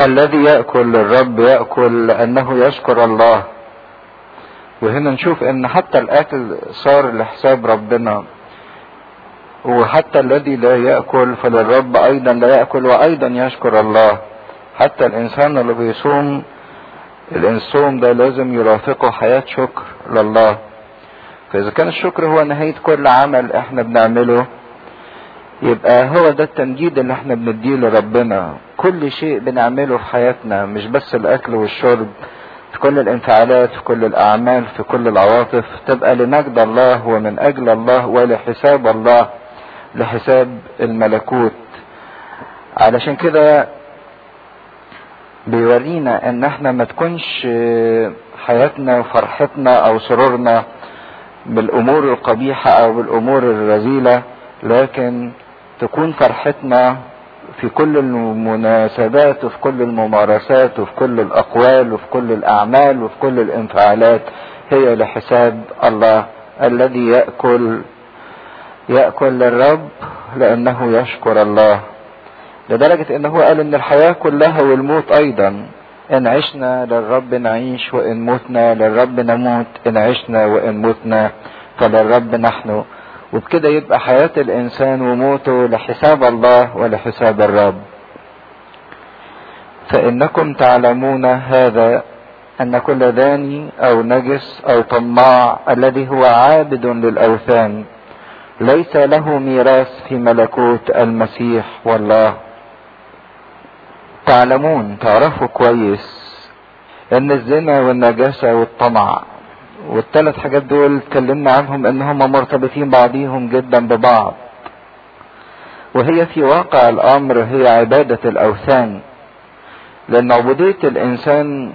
الذي يأكل الرب يأكل لأنه يشكر الله وهنا نشوف ان حتى الاكل صار لحساب ربنا وحتى الذي لا يأكل فللرب ايضا لا يأكل وايضا يشكر الله حتى الانسان اللي بيصوم الصوم ده لازم يرافقه حياة شكر لله فاذا كان الشكر هو نهاية كل عمل احنا بنعمله يبقى هو ده التمجيد اللي احنا بنديه لربنا كل شيء بنعمله في حياتنا مش بس الاكل والشرب في كل الانفعالات في كل الاعمال في كل العواطف تبقى لمجد الله ومن اجل الله ولحساب الله لحساب الملكوت علشان كده بيورينا ان احنا ما تكونش حياتنا وفرحتنا او سرورنا بالامور القبيحة او بالامور الرذيلة لكن تكون فرحتنا في كل المناسبات وفي كل الممارسات وفي كل الاقوال وفي كل الاعمال وفي كل الانفعالات هي لحساب الله الذي ياكل ياكل للرب لانه يشكر الله لدرجة ان هو قال ان الحياة كلها والموت ايضا ان عشنا للرب نعيش وان متنا للرب نموت ان عشنا وان متنا فللرب نحن وبكده يبقى حياة الانسان وموته لحساب الله ولحساب الرب فانكم تعلمون هذا ان كل داني او نجس او طماع الذي هو عابد للاوثان ليس له ميراث في ملكوت المسيح والله تعلمون تعرفوا كويس ان الزنا والنجاسة والطمع والثلاث حاجات دول اتكلمنا عنهم انهم مرتبطين بعضيهم جدا ببعض وهي في واقع الامر هي عبادة الاوثان لان عبودية الانسان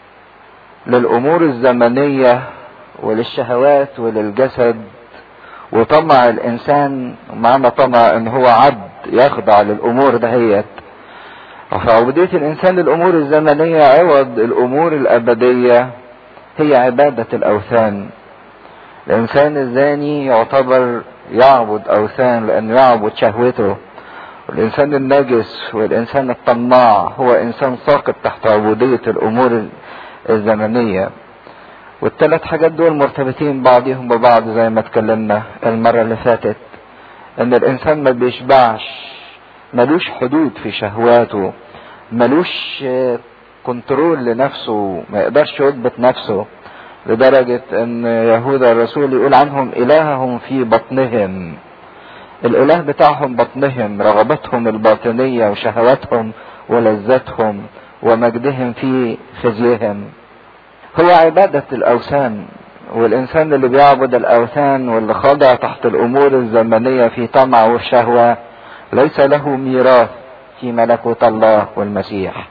للامور الزمنية وللشهوات وللجسد وطمع الانسان معنى طمع ان هو عبد يخضع للامور دهيت فعبودية الانسان للامور الزمنية عوض الامور الابدية هي عبادة الاوثان الانسان الزاني يعتبر يعبد اوثان لانه يعبد شهوته والانسان النجس والانسان الطماع هو انسان ساقط تحت عبودية الامور الزمنية والثلاث حاجات دول مرتبطين بعضهم ببعض زي ما اتكلمنا المرة اللي فاتت ان الانسان ما بيشبعش ملوش حدود في شهواته ملوش كنترول لنفسه ما يقدرش يضبط نفسه لدرجة ان يهوذا الرسول يقول عنهم الههم في بطنهم الاله بتاعهم بطنهم رغبتهم الباطنية وشهواتهم ولذاتهم ومجدهم في خزيهم هو عبادة الاوثان والانسان اللي بيعبد الاوثان واللي خاضع تحت الامور الزمنية في طمع والشهوة ليس له ميراث في ملكوت الله والمسيح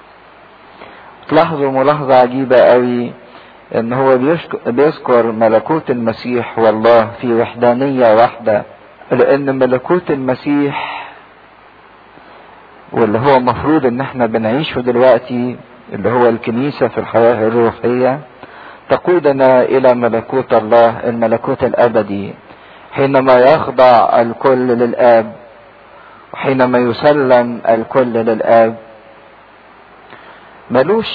تلاحظوا ملاحظة عجيبة قوي ان هو بيذكر ملكوت المسيح والله في وحدانية واحدة لان ملكوت المسيح واللي هو مفروض ان احنا بنعيشه دلوقتي اللي هو الكنيسة في الحياة الروحية تقودنا الى ملكوت الله الملكوت الابدي حينما يخضع الكل للاب وحينما يسلم الكل للاب ملوش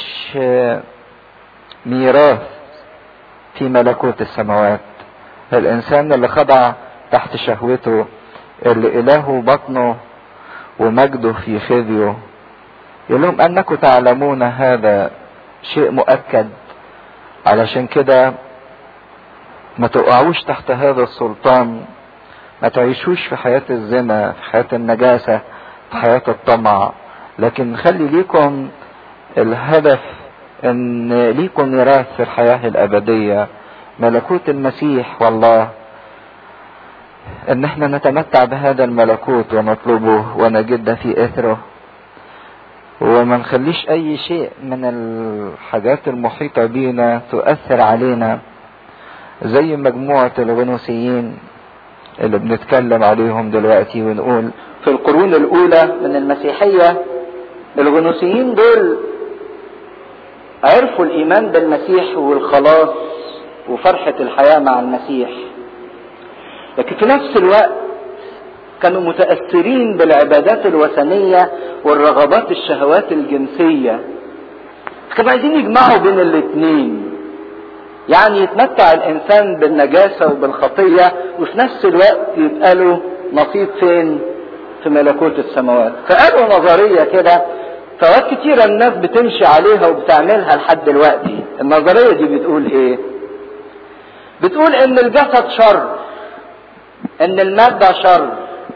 ميراث في ملكوت السماوات الانسان اللي خضع تحت شهوته اللي اله بطنه ومجده في خذيه يقول لهم انكم تعلمون هذا شيء مؤكد علشان كده ما تقعوش تحت هذا السلطان ما تعيشوش في حياة الزنا في حياة النجاسة في حياة الطمع لكن خلي ليكم الهدف ان ليكم ميراث في الحياة الابدية ملكوت المسيح والله ان احنا نتمتع بهذا الملكوت ونطلبه ونجد في اثره وما نخليش اي شيء من الحاجات المحيطة بينا تؤثر علينا زي مجموعة الغنوسيين اللي بنتكلم عليهم دلوقتي ونقول في القرون الاولى من المسيحية الغنوسيين دول عرفوا الايمان بالمسيح والخلاص وفرحة الحياة مع المسيح لكن في نفس الوقت كانوا متأثرين بالعبادات الوثنية والرغبات الشهوات الجنسية كانوا عايزين يجمعوا بين الاثنين يعني يتمتع الانسان بالنجاسة وبالخطية وفي نفس الوقت يبقى له نصيب فين في ملكوت السماوات فقالوا نظرية كده فوقت كتيرة الناس بتمشي عليها وبتعملها لحد دلوقتي النظرية دي بتقول ايه بتقول ان الجسد شر ان المادة شر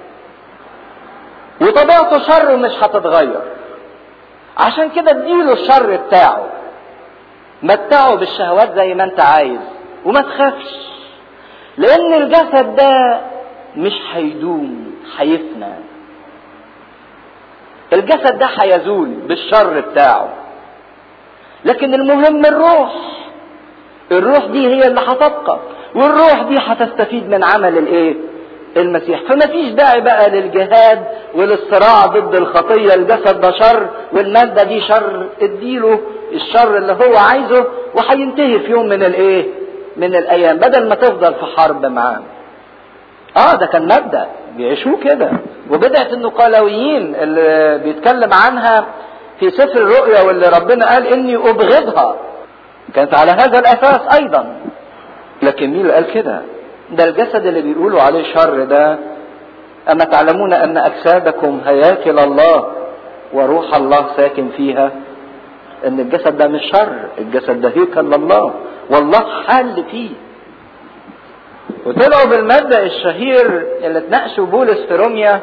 وطبيعته شر مش هتتغير عشان كده اديله الشر بتاعه متعه بالشهوات زي ما انت عايز وما تخافش لان الجسد ده مش هيدوم هيفنى الجسد ده هيزول بالشر بتاعه لكن المهم الروح الروح دي هي اللي هتبقى والروح دي هتستفيد من عمل الايه المسيح فما فيش داعي بقى للجهاد وللصراع ضد الخطية الجسد ده شر والمادة دي شر اديله الشر اللي هو عايزه وهينتهي في يوم من الايه من الايام بدل ما تفضل في حرب معاه اه ده كان مبدأ بيعيشوه كده وبدعة النقالويين اللي بيتكلم عنها في سفر الرؤيا واللي ربنا قال اني ابغضها كانت على هذا الاساس ايضا لكن مين اللي قال كده ده الجسد اللي بيقولوا عليه شر ده أما تعلمون أن أجسادكم هياكل الله وروح الله ساكن فيها أن الجسد ده مش شر الجسد ده هيكل لله والله حل فيه وطلعوا بالمبدأ الشهير اللي اتناقشوا بولس في روميا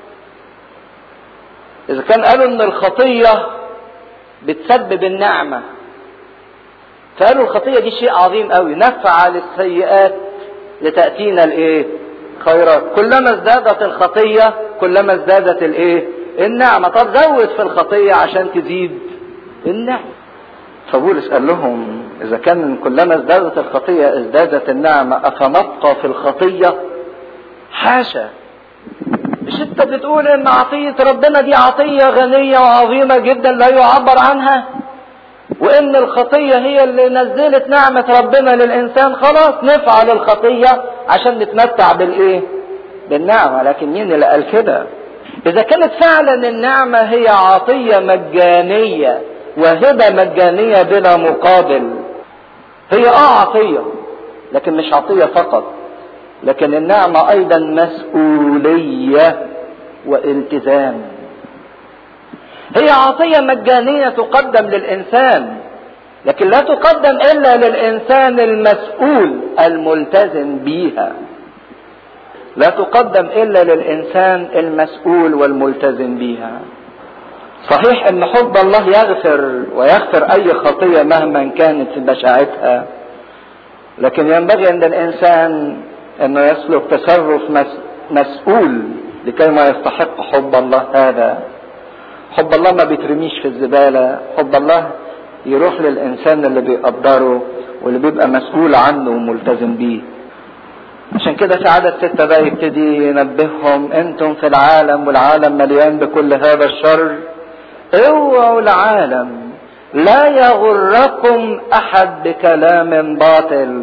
إذا كان قالوا إن الخطية بتسبب النعمة فقالوا الخطية دي شيء عظيم قوي نفعل السيئات لتأتينا الايه خيرات كلما ازدادت الخطية كلما ازدادت الايه النعمة طب زود في الخطية عشان تزيد النعمة فبولس قال لهم اذا كان كلما ازدادت الخطية ازدادت النعمة افنبقى في الخطية حاشا مش انت بتقول ان عطية ربنا دي عطية غنية وعظيمة جدا لا يعبر عنها وان الخطية هي اللي نزلت نعمة ربنا للانسان خلاص نفعل الخطية عشان نتمتع بالايه بالنعمة لكن مين اللي قال كده اذا كانت فعلا النعمة هي عطية مجانية وهبة مجانية بلا مقابل هي اه عطية لكن مش عطية فقط لكن النعمة ايضا مسؤولية والتزام هي عطية مجانية تقدم للإنسان لكن لا تقدم إلا للإنسان المسؤول الملتزم بيها لا تقدم إلا للإنسان المسؤول والملتزم بيها صحيح ان حب الله يغفر ويغفر اي خطية مهما كانت في بشاعتها لكن ينبغي عند الانسان انه يسلك تصرف مسؤول لكي ما يستحق حب الله هذا حب الله ما بيترميش في الزبالة حب الله يروح للإنسان اللي بيقدره واللي بيبقى مسؤول عنه وملتزم بيه عشان كده في عدد ستة بقى يبتدي ينبههم انتم في العالم والعالم مليان بكل هذا الشر اوعوا العالم لا يغركم احد بكلام باطل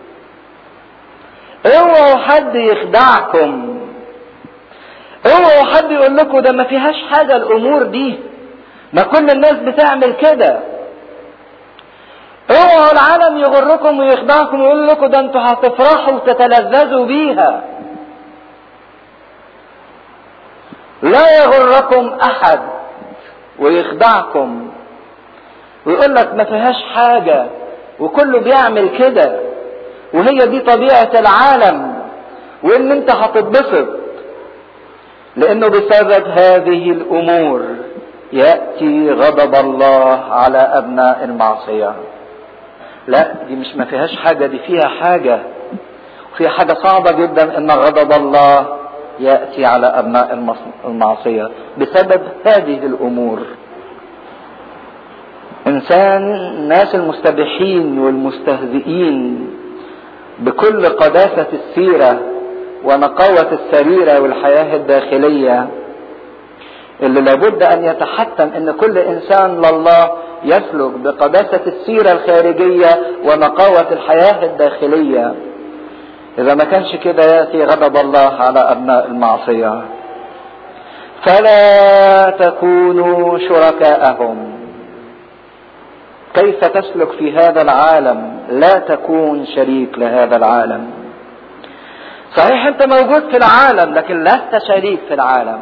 اوعوا حد يخدعكم اوعوا حد يقول لكم ده ما فيهاش حاجة الامور دي ما كل الناس بتعمل كده اوعوا العالم يغركم ويخدعكم ويقول لكم ده انتوا هتفرحوا وتتلذذوا بيها لا يغركم احد ويخدعكم ويقول لك ما فيهاش حاجة وكله بيعمل كده وهي دي طبيعة العالم وان انت هتتبسط لانه بسبب هذه الامور ياتي غضب الله على ابناء المعصيه لا دي مش ما فيهاش حاجه دي فيها حاجه وفيها حاجه صعبه جدا ان غضب الله ياتي على ابناء المعصيه بسبب هذه الامور انسان الناس المستبحين والمستهزئين بكل قداسه السيره ونقاوة السريرة والحياة الداخلية اللي لابد أن يتحتم أن كل إنسان لله يسلك بقداسة السيرة الخارجية ونقاوة الحياة الداخلية إذا ما كانش كده يأتي غضب الله على أبناء المعصية فلا تكونوا شركاءهم كيف تسلك في هذا العالم لا تكون شريك لهذا العالم صحيح انت موجود في العالم لكن لست شريك في العالم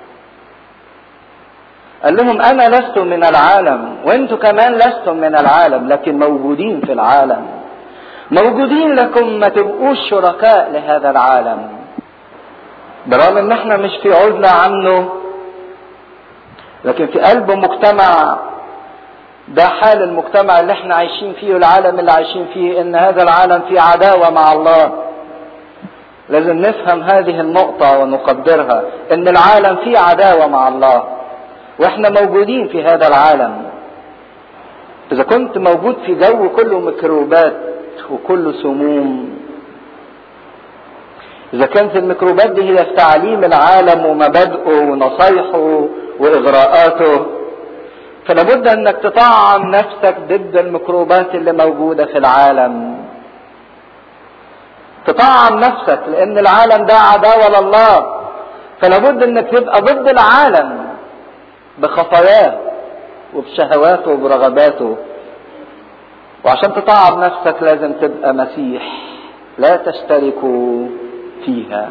قال لهم انا لست من العالم وانتم كمان لستم من العالم لكن موجودين في العالم موجودين لكم ما تبقوش شركاء لهذا العالم برغم ان احنا مش في عزلة عنه لكن في قلب مجتمع ده حال المجتمع اللي احنا عايشين فيه والعالم اللي عايشين فيه ان هذا العالم فيه عداوة مع الله لازم نفهم هذه النقطة ونقدرها ان العالم فيه عداوة مع الله واحنا موجودين في هذا العالم اذا كنت موجود في جو كله ميكروبات وكله سموم اذا كانت الميكروبات دي هي في تعليم العالم ومبادئه ونصايحه واغراءاته فلابد انك تطعم نفسك ضد الميكروبات اللي موجودة في العالم تطعم نفسك لان العالم ده عداوة لله فلابد انك تبقى ضد العالم بخطاياه وبشهواته وبرغباته وعشان تطعم نفسك لازم تبقى مسيح لا تشتركوا فيها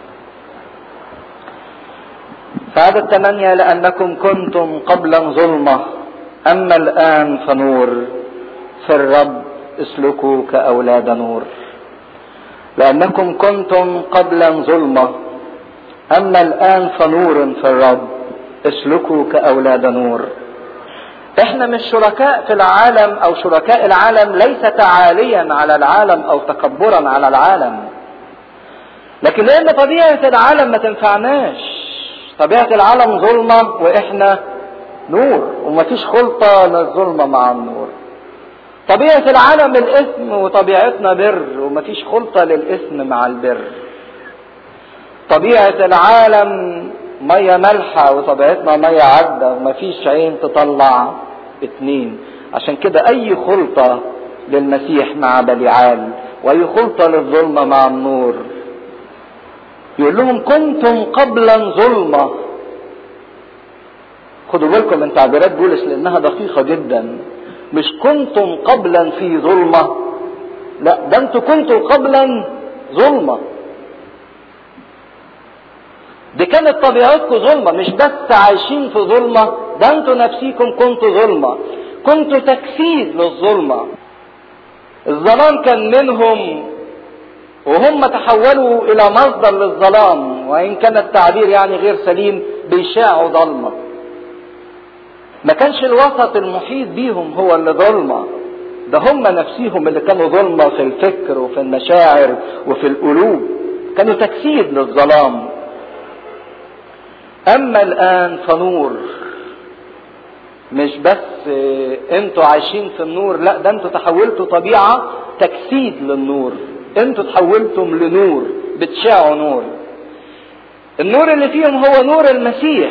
فهذا الثمانية لأنكم كنتم قبلا ظلمة أما الآن فنور في الرب اسلكوا كأولاد نور لأنكم كنتم قبلا ظلمة أما الآن فنور في الرب اسلكوا كأولاد نور احنا مش شركاء في العالم او شركاء العالم ليس تعاليا على العالم او تكبرا على العالم لكن لان طبيعة العالم ما تنفعناش طبيعة العالم ظلمة واحنا نور ومفيش خلطة للظلمة مع النور طبيعة العالم الاثم وطبيعتنا بر ومفيش خلطة للاثم مع البر طبيعة العالم مية مالحة وطبيعتنا مية عدة ومفيش عين تطلع اتنين عشان كده اي خلطة للمسيح مع بليعال واي خلطة للظلمة مع النور يقول لهم كنتم قبلا ظلمة خدوا بالكم من تعبيرات بولس لانها دقيقة جدا مش كنتم قبلا في ظلمة لا ده انتوا كنتم قبلا ظلمه دي كانت طبيعتكم ظلمه مش بس عايشين في ظلمه ده انتوا نفسيكم كنتوا ظلمه كنتوا تجسيد للظلمه الظلام كان منهم وهم تحولوا الى مصدر للظلام وان كان التعبير يعني غير سليم بيشاعوا ظلمه ما كانش الوسط المحيط بيهم هو اللي ظلمه ده هم نفسيهم اللي كانوا ظلمه في الفكر وفي المشاعر وفي القلوب كانوا تجسيد للظلام اما الان فنور مش بس انتوا عايشين في النور لا ده انتوا تحولتوا طبيعة تجسيد للنور انتوا تحولتم لنور بتشعوا نور النور اللي فيهم هو نور المسيح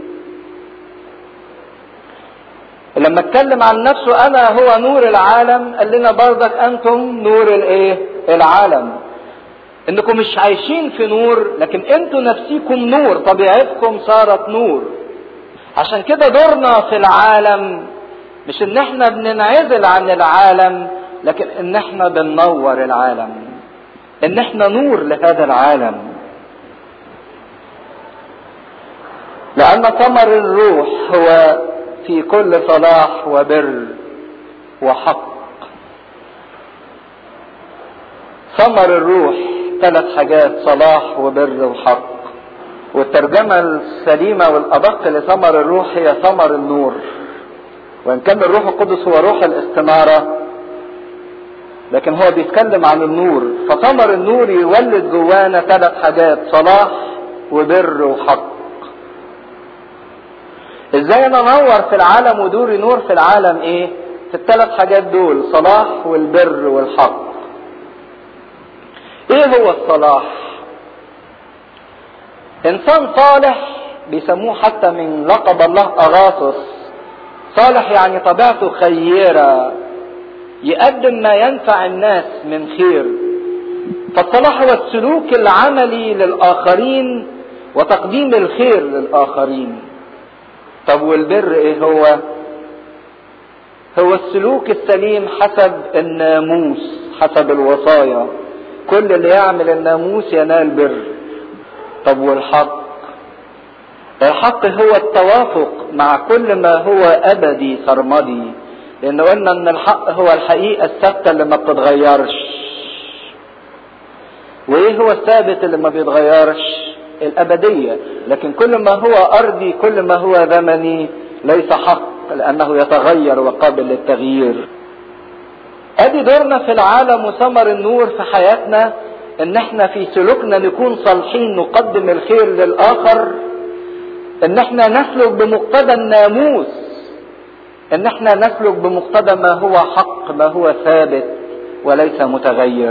لما اتكلم عن نفسه انا هو نور العالم قال لنا برضك انتم نور الايه العالم انكم مش عايشين في نور لكن انتوا نفسيكم نور طبيعتكم صارت نور عشان كده دورنا في العالم مش ان احنا بننعزل عن العالم لكن ان احنا بننور العالم ان احنا نور لهذا العالم لان ثمر الروح هو في كل صلاح وبر وحق ثمر الروح ثلاث حاجات صلاح وبر وحق والترجمة السليمة والأدق لثمر الروح هي ثمر النور وإن كان الروح القدس هو روح الاستنارة لكن هو بيتكلم عن النور فثمر النور يولد جوانا ثلاث حاجات صلاح وبر وحق ازاي انا انور في العالم ودوري نور في العالم ايه في الثلاث حاجات دول صلاح والبر والحق ايه هو الصلاح انسان صالح بيسموه حتى من لقب الله اغاثس صالح يعني طبيعته خيرة يقدم ما ينفع الناس من خير فالصلاح هو السلوك العملي للآخرين وتقديم الخير للآخرين طب والبر ايه هو هو السلوك السليم حسب الناموس حسب الوصايا كل اللي يعمل الناموس ينال بر طب والحق الحق هو التوافق مع كل ما هو ابدي سرمدي لان قلنا ان الحق هو الحقيقه الثابته اللي ما بتتغيرش وايه هو الثابت اللي ما بيتغيرش الابديه لكن كل ما هو ارضي كل ما هو زمني ليس حق لانه يتغير وقابل للتغيير ادي دورنا في العالم وثمر النور في حياتنا ان احنا في سلوكنا نكون صالحين نقدم الخير للاخر ان احنا نسلك بمقتضى الناموس ان احنا نسلك بمقتضى ما هو حق ما هو ثابت وليس متغير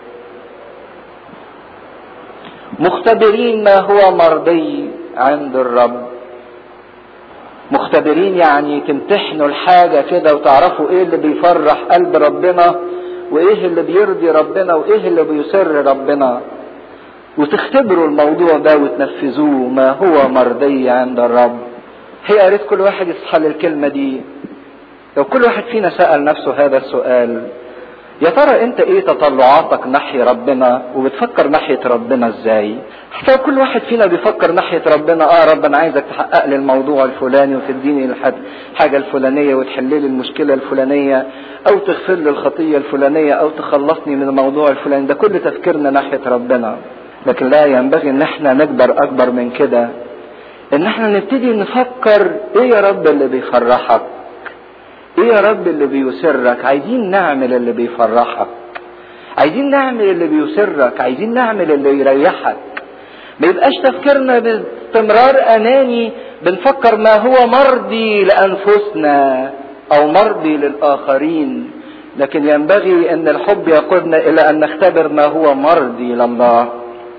مختبرين ما هو مرضي عند الرب مختبرين يعني تمتحنوا الحاجة كده وتعرفوا ايه اللي بيفرح قلب ربنا وايه اللي بيرضي ربنا وايه اللي بيسر ربنا وتختبروا الموضوع ده وتنفذوه ما هو مرضي عند الرب هي يا ريت كل واحد يصحى للكلمة دي لو كل واحد فينا سأل نفسه هذا السؤال يا ترى انت ايه تطلعاتك ناحية ربنا وبتفكر ناحية ربنا ازاي حتى كل واحد فينا بيفكر ناحية ربنا اه رب انا عايزك تحقق لي الموضوع الفلاني وتديني الحاجة الفلانية وتحل لي المشكلة الفلانية او تغفر لي الخطية الفلانية او تخلصني من الموضوع الفلاني ده كل تفكيرنا ناحية ربنا لكن لا ينبغي ان احنا نكبر اكبر من كده ان احنا نبتدي نفكر ايه يا رب اللي بيفرحك ايه يا رب اللي بيسرك عايزين نعمل اللي بيفرحك عايزين نعمل اللي بيسرك عايزين نعمل اللي يريحك ما يبقاش تفكيرنا باستمرار اناني بنفكر ما هو مرضي لانفسنا او مرضي للاخرين لكن ينبغي ان الحب يقودنا الى ان نختبر ما هو مرضي لله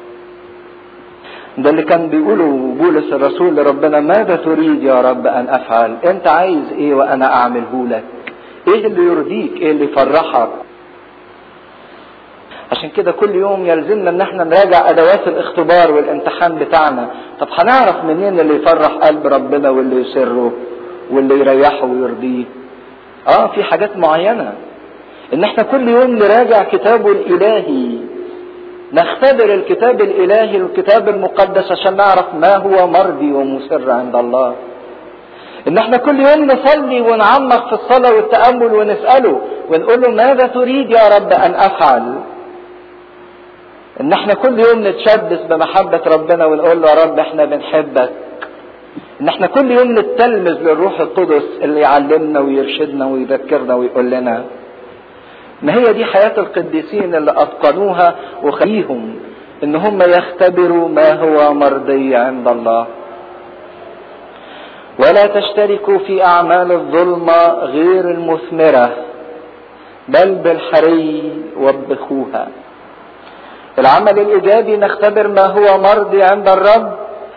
ده اللي كان بيقوله بولس الرسول لربنا ماذا تريد يا رب ان افعل انت عايز ايه وانا اعمله لك ايه اللي يرضيك ايه اللي يفرحك عشان كده كل يوم يلزمنا ان احنا نراجع ادوات الاختبار والامتحان بتاعنا طب هنعرف منين اللي يفرح قلب ربنا واللي يسره واللي يريحه ويرضيه اه في حاجات معينه ان احنا كل يوم نراجع كتابه الالهي نختبر الكتاب الالهي والكتاب المقدس عشان نعرف ما هو مرضي ومسر عند الله ان احنا كل يوم نصلي ونعمق في الصلاة والتأمل ونسأله ونقول له ماذا تريد يا رب ان افعل ان احنا كل يوم نتشبث بمحبة ربنا ونقول له يا رب احنا بنحبك ان احنا كل يوم نتلمذ للروح القدس اللي يعلمنا ويرشدنا ويذكرنا ويقول لنا ما هي دي حياة القديسين اللي أتقنوها وخليهم إن هم يختبروا ما هو مرضي عند الله ولا تشتركوا في أعمال الظلمة غير المثمرة بل بالحري وبخوها العمل الإيجابي نختبر ما هو مرضي عند الرب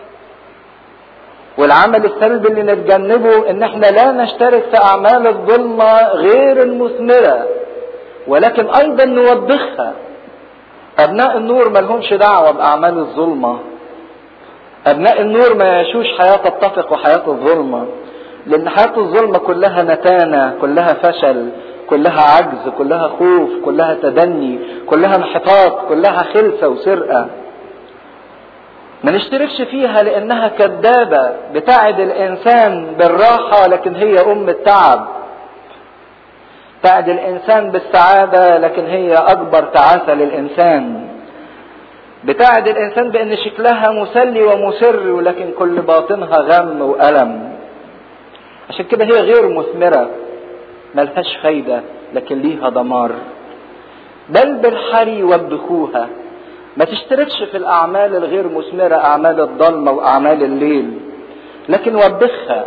والعمل السلبي اللي نتجنبه ان احنا لا نشترك في اعمال الظلمة غير المثمره ولكن ايضا نوبخها ابناء النور ما لهمش دعوه باعمال الظلمه ابناء النور ما يعيشوش حياه تتفق وحياه الظلمه لان حياه الظلمه كلها نتانه كلها فشل كلها عجز كلها خوف كلها تدني كلها انحطاط كلها خلسه وسرقه ما نشتركش فيها لانها كذابه بتعد الانسان بالراحه لكن هي ام التعب تعد الانسان بالسعاده لكن هي اكبر تعاسه للانسان بتعد الانسان بان شكلها مسلي ومسر ولكن كل باطنها غم والم عشان كده هي غير مثمره ملهاش فايده لكن ليها دمار بل بالحري وبخوها ما تشتركش في الاعمال الغير مثمره اعمال الضلمه واعمال الليل لكن وبخها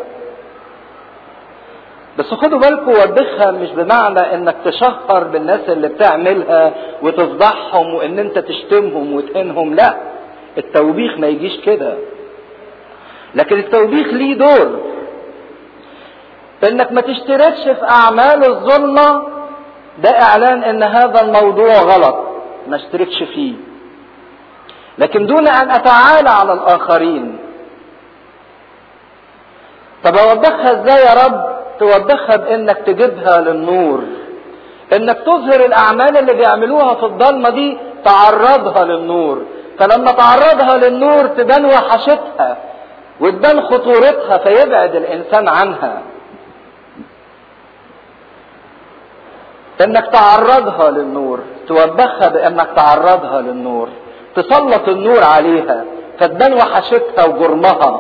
بس خدوا بالكم وبخها مش بمعنى انك تشهر بالناس اللي بتعملها وتفضحهم وان انت تشتمهم وتهينهم لا التوبيخ ما يجيش كده لكن التوبيخ ليه دور انك ما تشتركش في اعمال الظلمه ده اعلان ان هذا الموضوع غلط ما اشتركش فيه لكن دون ان اتعالى على الاخرين طب اوضحها ازاي يا رب توضحها بانك تجيبها للنور انك تظهر الاعمال اللي بيعملوها في الضلمه دي تعرضها للنور فلما تعرضها للنور تبان وحشتها وتبان خطورتها فيبعد الانسان عنها انك تعرضها للنور توبخها بانك تعرضها للنور تسلط النور عليها فتبان وحشتها وجرمها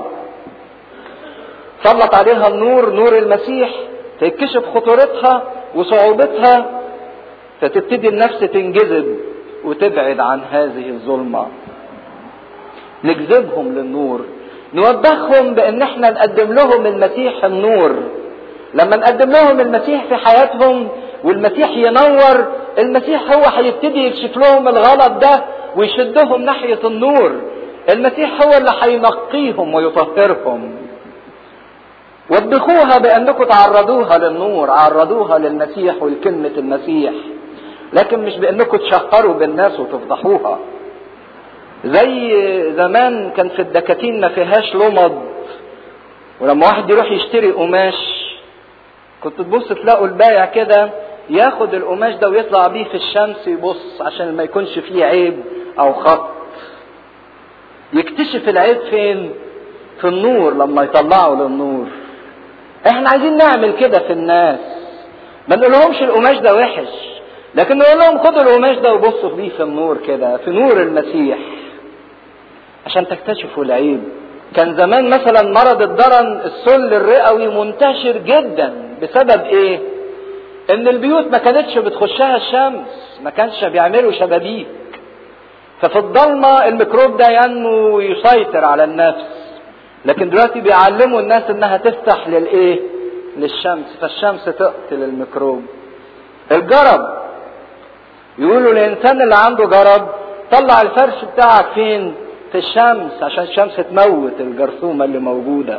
سلط عليها النور نور المسيح تكشف خطورتها وصعوبتها فتبتدي النفس تنجذب وتبعد عن هذه الظلمه نجذبهم للنور نوبخهم بان احنا نقدم لهم المسيح النور لما نقدم لهم المسيح في حياتهم والمسيح ينور المسيح هو هيبتدي يكشف لهم الغلط ده ويشدهم ناحية النور المسيح هو اللي هينقيهم ويطهرهم وبخوها بانكم تعرضوها للنور عرضوها للمسيح ولكلمة المسيح لكن مش بانكم تشهروا بالناس وتفضحوها زي زمان كان في الدكاكين ما فيهاش لمض ولما واحد يروح يشتري قماش كنت تبص تلاقوا البايع كده ياخد القماش ده ويطلع بيه في الشمس يبص عشان ما يكونش فيه عيب او خط يكتشف العيب فين في النور لما يطلعه للنور احنا عايزين نعمل كده في الناس ما نقولهمش القماش ده وحش لكن نقول لهم خدوا القماش ده وبصوا بيه في النور كده في نور المسيح عشان تكتشفوا العيب كان زمان مثلا مرض الضرن السل الرئوي منتشر جدا بسبب ايه ان البيوت ما كانتش بتخشها الشمس ما كانش بيعملوا شبابيك ففي الضلمة الميكروب ده ينمو ويسيطر على النفس لكن دلوقتي بيعلموا الناس انها تفتح للايه للشمس فالشمس تقتل الميكروب الجرب يقولوا الانسان اللي عنده جرب طلع الفرش بتاعك فين في الشمس عشان الشمس تموت الجرثومة اللي موجودة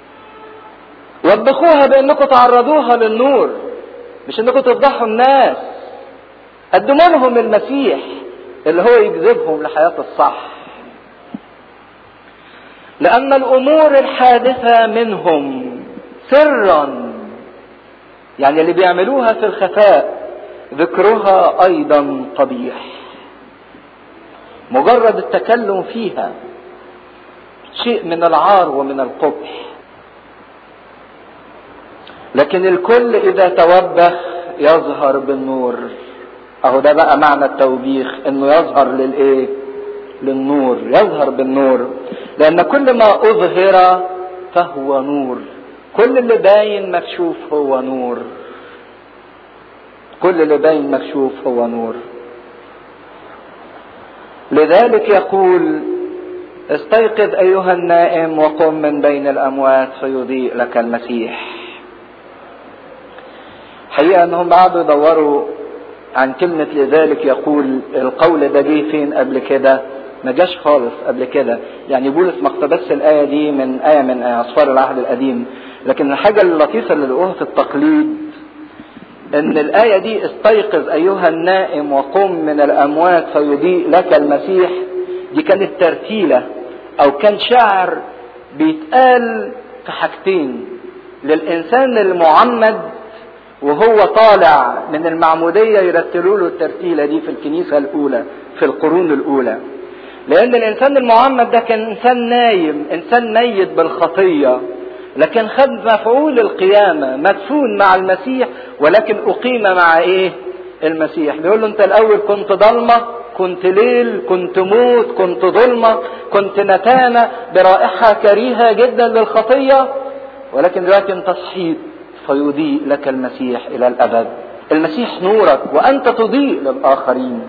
وبخوها بانكم تعرضوها للنور مش انكم تفضحوا الناس قدموا لهم المسيح اللي هو يجذبهم لحياة الصح لأن الأمور الحادثة منهم سرا يعني اللي بيعملوها في الخفاء ذكرها أيضا قبيح مجرد التكلم فيها شيء من العار ومن القبح لكن الكل اذا توبخ يظهر بالنور اهو ده بقى معنى التوبيخ انه يظهر للايه للنور يظهر بالنور لان كل ما اظهر فهو نور كل اللي باين مكشوف هو نور كل اللي باين مكشوف هو نور لذلك يقول استيقظ ايها النائم وقم من بين الاموات فيضيء لك المسيح حقيقه انهم قعدوا يدوروا عن كلمة لذلك يقول القول ده جه فين قبل كده ما جاش خالص قبل كده يعني بولس ما اقتبسش الآية دي من آية من أسفار العهد القديم لكن الحاجة اللطيفة اللي لقوها في التقليد ان الآية دي استيقظ أيها النائم وقم من الأموات فيضيء لك المسيح دي كانت ترتيلة أو كان شعر بيتقال في حاجتين للإنسان المعمد وهو طالع من المعمودية يرتلوا له الترتيلة دي في الكنيسة الأولى في القرون الأولى لأن الإنسان المعمد ده كان إنسان نايم إنسان ميت بالخطية لكن خد مفعول القيامة مدفون مع المسيح ولكن أقيم مع إيه المسيح بيقول له أنت الأول كنت ضلمة كنت ليل كنت موت كنت ظلمة كنت نتانة برائحة كريهة جدا للخطية ولكن دلوقتي انت صحيت فيضيء لك المسيح الى الابد المسيح نورك وانت تضيء للاخرين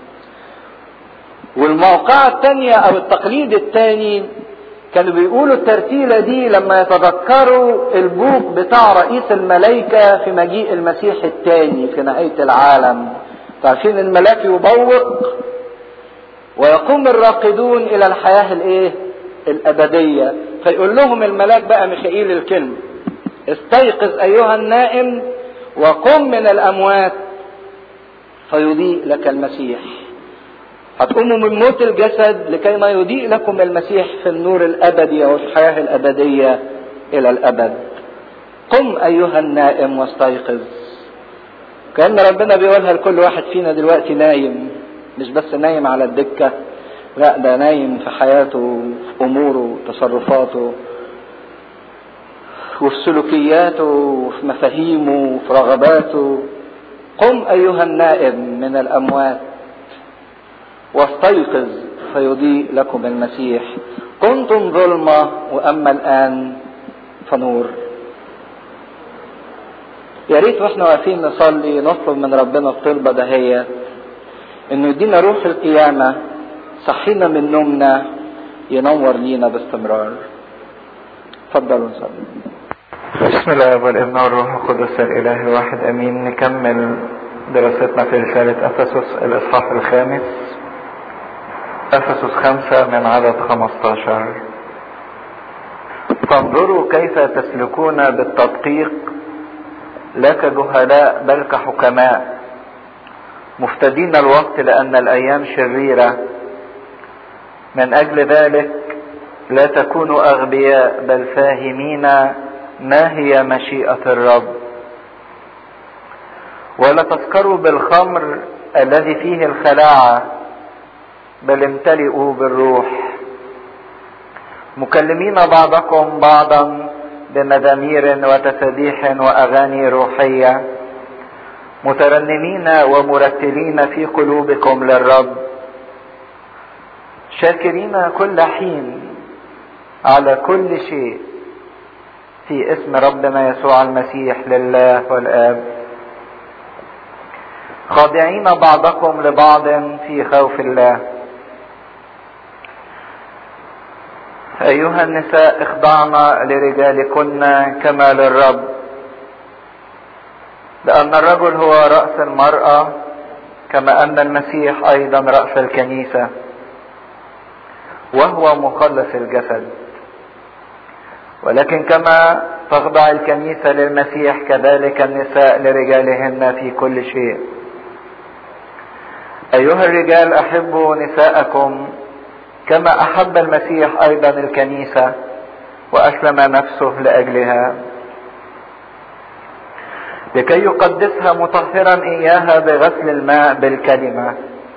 والموقعة الثانية او التقليد الثاني كانوا بيقولوا الترتيلة دي لما يتذكروا البوق بتاع رئيس الملائكة في مجيء المسيح الثاني في نهاية العالم عارفين الملاك يبوق ويقوم الراقدون الى الحياة الايه الابدية فيقول لهم الملاك بقى ميخائيل الكلمة استيقظ ايها النائم وقم من الاموات فيضيء لك المسيح هتقوموا من موت الجسد لكي ما يضيء لكم المسيح في النور الابدي او الحياه الابديه الى الابد قم ايها النائم واستيقظ كان ربنا بيقولها لكل واحد فينا دلوقتي نايم مش بس نايم على الدكه لا ده نايم في حياته في اموره تصرفاته وفي سلوكياته وفي مفاهيمه وفي رغباته قم ايها النائم من الاموات واستيقظ فيضيء لكم المسيح كنتم ظلمة وأما الآن فنور يا ريت واحنا واقفين نصلي نطلب من ربنا الطلبة دهية انه يدينا روح القيامة صحينا من نومنا ينور لينا باستمرار اتفضلوا نصلي بسم الله والابن والروح القدس الاله الواحد امين نكمل دراستنا في رسالة افسس الاصحاح الخامس افسس خمسة من عدد خمستاشر فانظروا كيف تسلكون بالتدقيق لا كجهلاء بل كحكماء مفتدين الوقت لان الايام شريرة من اجل ذلك لا تكونوا اغبياء بل فاهمين ما هي مشيئة الرب ولا تسكروا بالخمر الذي فيه الخلاعة بل امتلئوا بالروح مكلمين بعضكم بعضا بمزامير وتسبيح واغاني روحيه مترنمين ومرتلين في قلوبكم للرب شاكرين كل حين على كل شيء في اسم ربنا يسوع المسيح لله والاب خاضعين بعضكم لبعض في خوف الله ايها النساء اخضعن لرجالكن كما للرب لان الرجل هو راس المراه كما ان المسيح ايضا راس الكنيسه وهو مخلص الجسد ولكن كما تخضع الكنيسه للمسيح كذلك النساء لرجالهن في كل شيء ايها الرجال احبوا نساءكم كما احب المسيح ايضا الكنيسه واسلم نفسه لاجلها لكي يقدسها مطهرا اياها بغسل الماء بالكلمه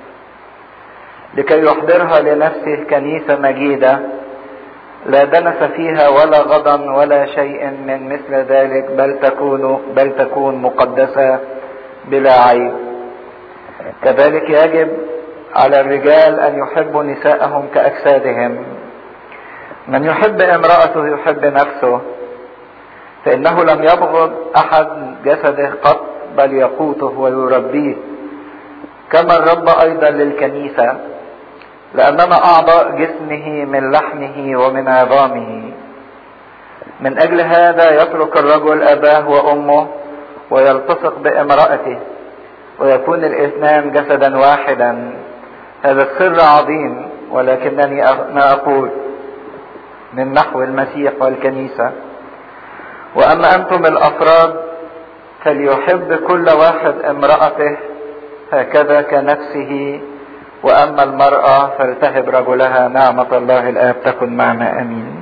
لكي يحضرها لنفسه كنيسه مجيده لا دنس فيها ولا غضن ولا شيء من مثل ذلك بل تكون بل تكون مقدسه بلا عيب كذلك يجب على الرجال ان يحبوا نساءهم كاجسادهم من يحب امراته يحب نفسه فانه لم يبغض احد جسده قط بل يقوته ويربيه كما الرب ايضا للكنيسه لاننا اعضاء جسمه من لحمه ومن عظامه من اجل هذا يترك الرجل اباه وامه ويلتصق بامراته ويكون الاثنان جسدا واحدا هذا السر عظيم ولكنني ما اقول من نحو المسيح والكنيسه واما انتم الافراد فليحب كل واحد امراته هكذا كنفسه واما المراه فلتهب رجلها نعمه الله الاب تكن معنا امين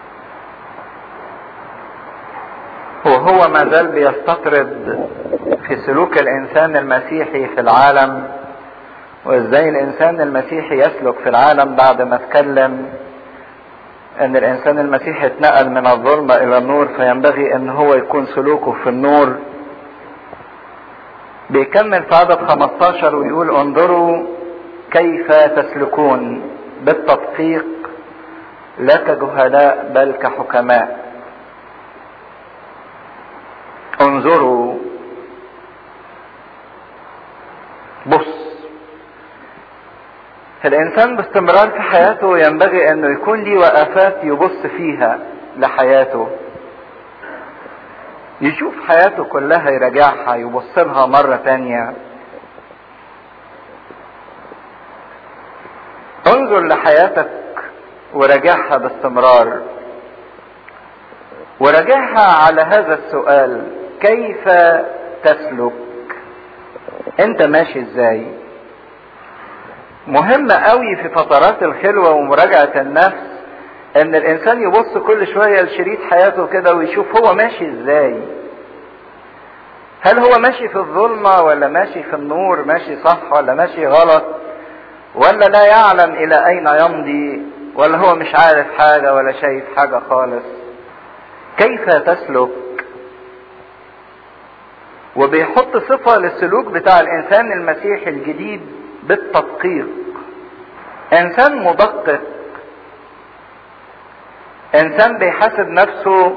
وهو ما زال بيستطرد في سلوك الانسان المسيحي في العالم وازاي الانسان المسيحي يسلك في العالم بعد ما اتكلم ان الانسان المسيحي اتنقل من الظلمة الى النور فينبغي ان هو يكون سلوكه في النور بيكمل في عدد 15 ويقول انظروا كيف تسلكون بالتدقيق لا كجهلاء بل كحكماء انظروا بص الانسان باستمرار في حياته ينبغي انه يكون ليه وقفات يبص فيها لحياته يشوف حياته كلها يراجعها يبص لها مرة تانية انظر لحياتك وراجعها باستمرار وراجعها على هذا السؤال كيف تسلك انت ماشي ازاي مهم قوي في فترات الخلوة ومراجعة النفس ان الانسان يبص كل شوية لشريط حياته كده ويشوف هو ماشي ازاي هل هو ماشي في الظلمة ولا ماشي في النور ماشي صح ولا ماشي غلط ولا لا يعلم الى اين يمضي ولا هو مش عارف حاجة ولا شايف حاجة خالص كيف تسلك وبيحط صفة للسلوك بتاع الانسان المسيحي الجديد بالتدقيق انسان مدقق انسان بيحاسب نفسه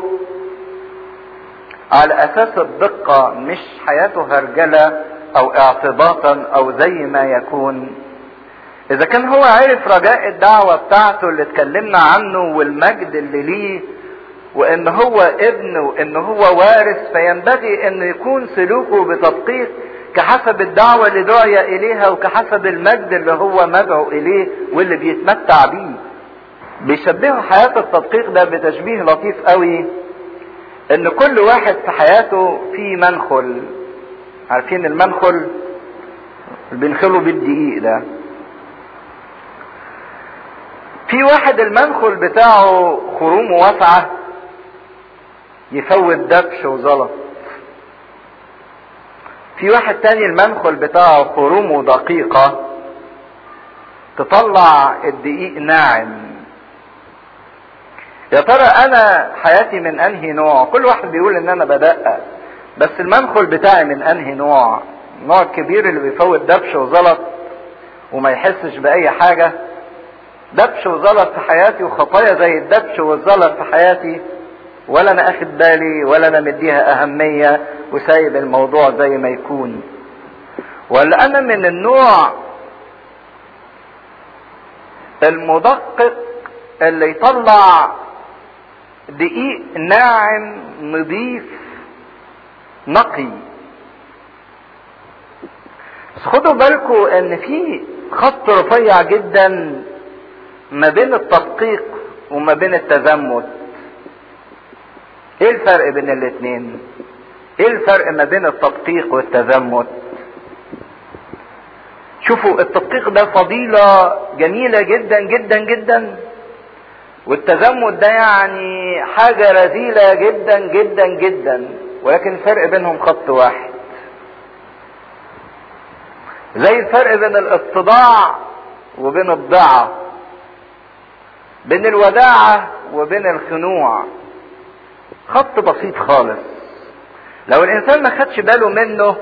على اساس الدقة مش حياته هرجلة او اعتباطا او زي ما يكون اذا كان هو عرف رجاء الدعوة بتاعته اللي اتكلمنا عنه والمجد اللي ليه وان هو ابن وان هو وارث فينبغي ان يكون سلوكه بتدقيق كحسب الدعوة اللي دعي اليها وكحسب المجد اللي هو مدعو اليه واللي بيتمتع بيه بيشبهوا حياة التدقيق ده بتشبيه لطيف قوي ان كل واحد في حياته في منخل عارفين المنخل اللي بنخله بالدقيق ده في واحد المنخل بتاعه خرومه واسعة يفوت دبش وزلط في واحد تاني المنخل بتاعه خرومه دقيقة تطلع الدقيق ناعم يا ترى انا حياتي من انهي نوع كل واحد بيقول ان انا بدقق بس المنخل بتاعي من انهي نوع النوع الكبير اللي بيفوت دبش وزلط وما يحسش باي حاجة دبش وزلط في حياتي وخطايا زي الدبش والزلط في حياتي ولا انا اخد بالي ولا انا مديها اهمية وسايب الموضوع زي ما يكون ولا انا من النوع المدقق اللي يطلع دقيق ناعم نظيف نقي بس خدوا بالكم ان في خط رفيع جدا ما بين التدقيق وما بين التزمت ايه الفرق بين الاتنين ايه الفرق ما بين التدقيق والتزمت شوفوا التدقيق ده فضيلة جميلة جدا جدا جدا والتزمت ده يعني حاجة رذيلة جدا جدا جدا ولكن الفرق بينهم خط واحد زي الفرق بين الاتضاع وبين الضعة بين الوداعة وبين الخنوع خط بسيط خالص لو الانسان ما خدش باله منه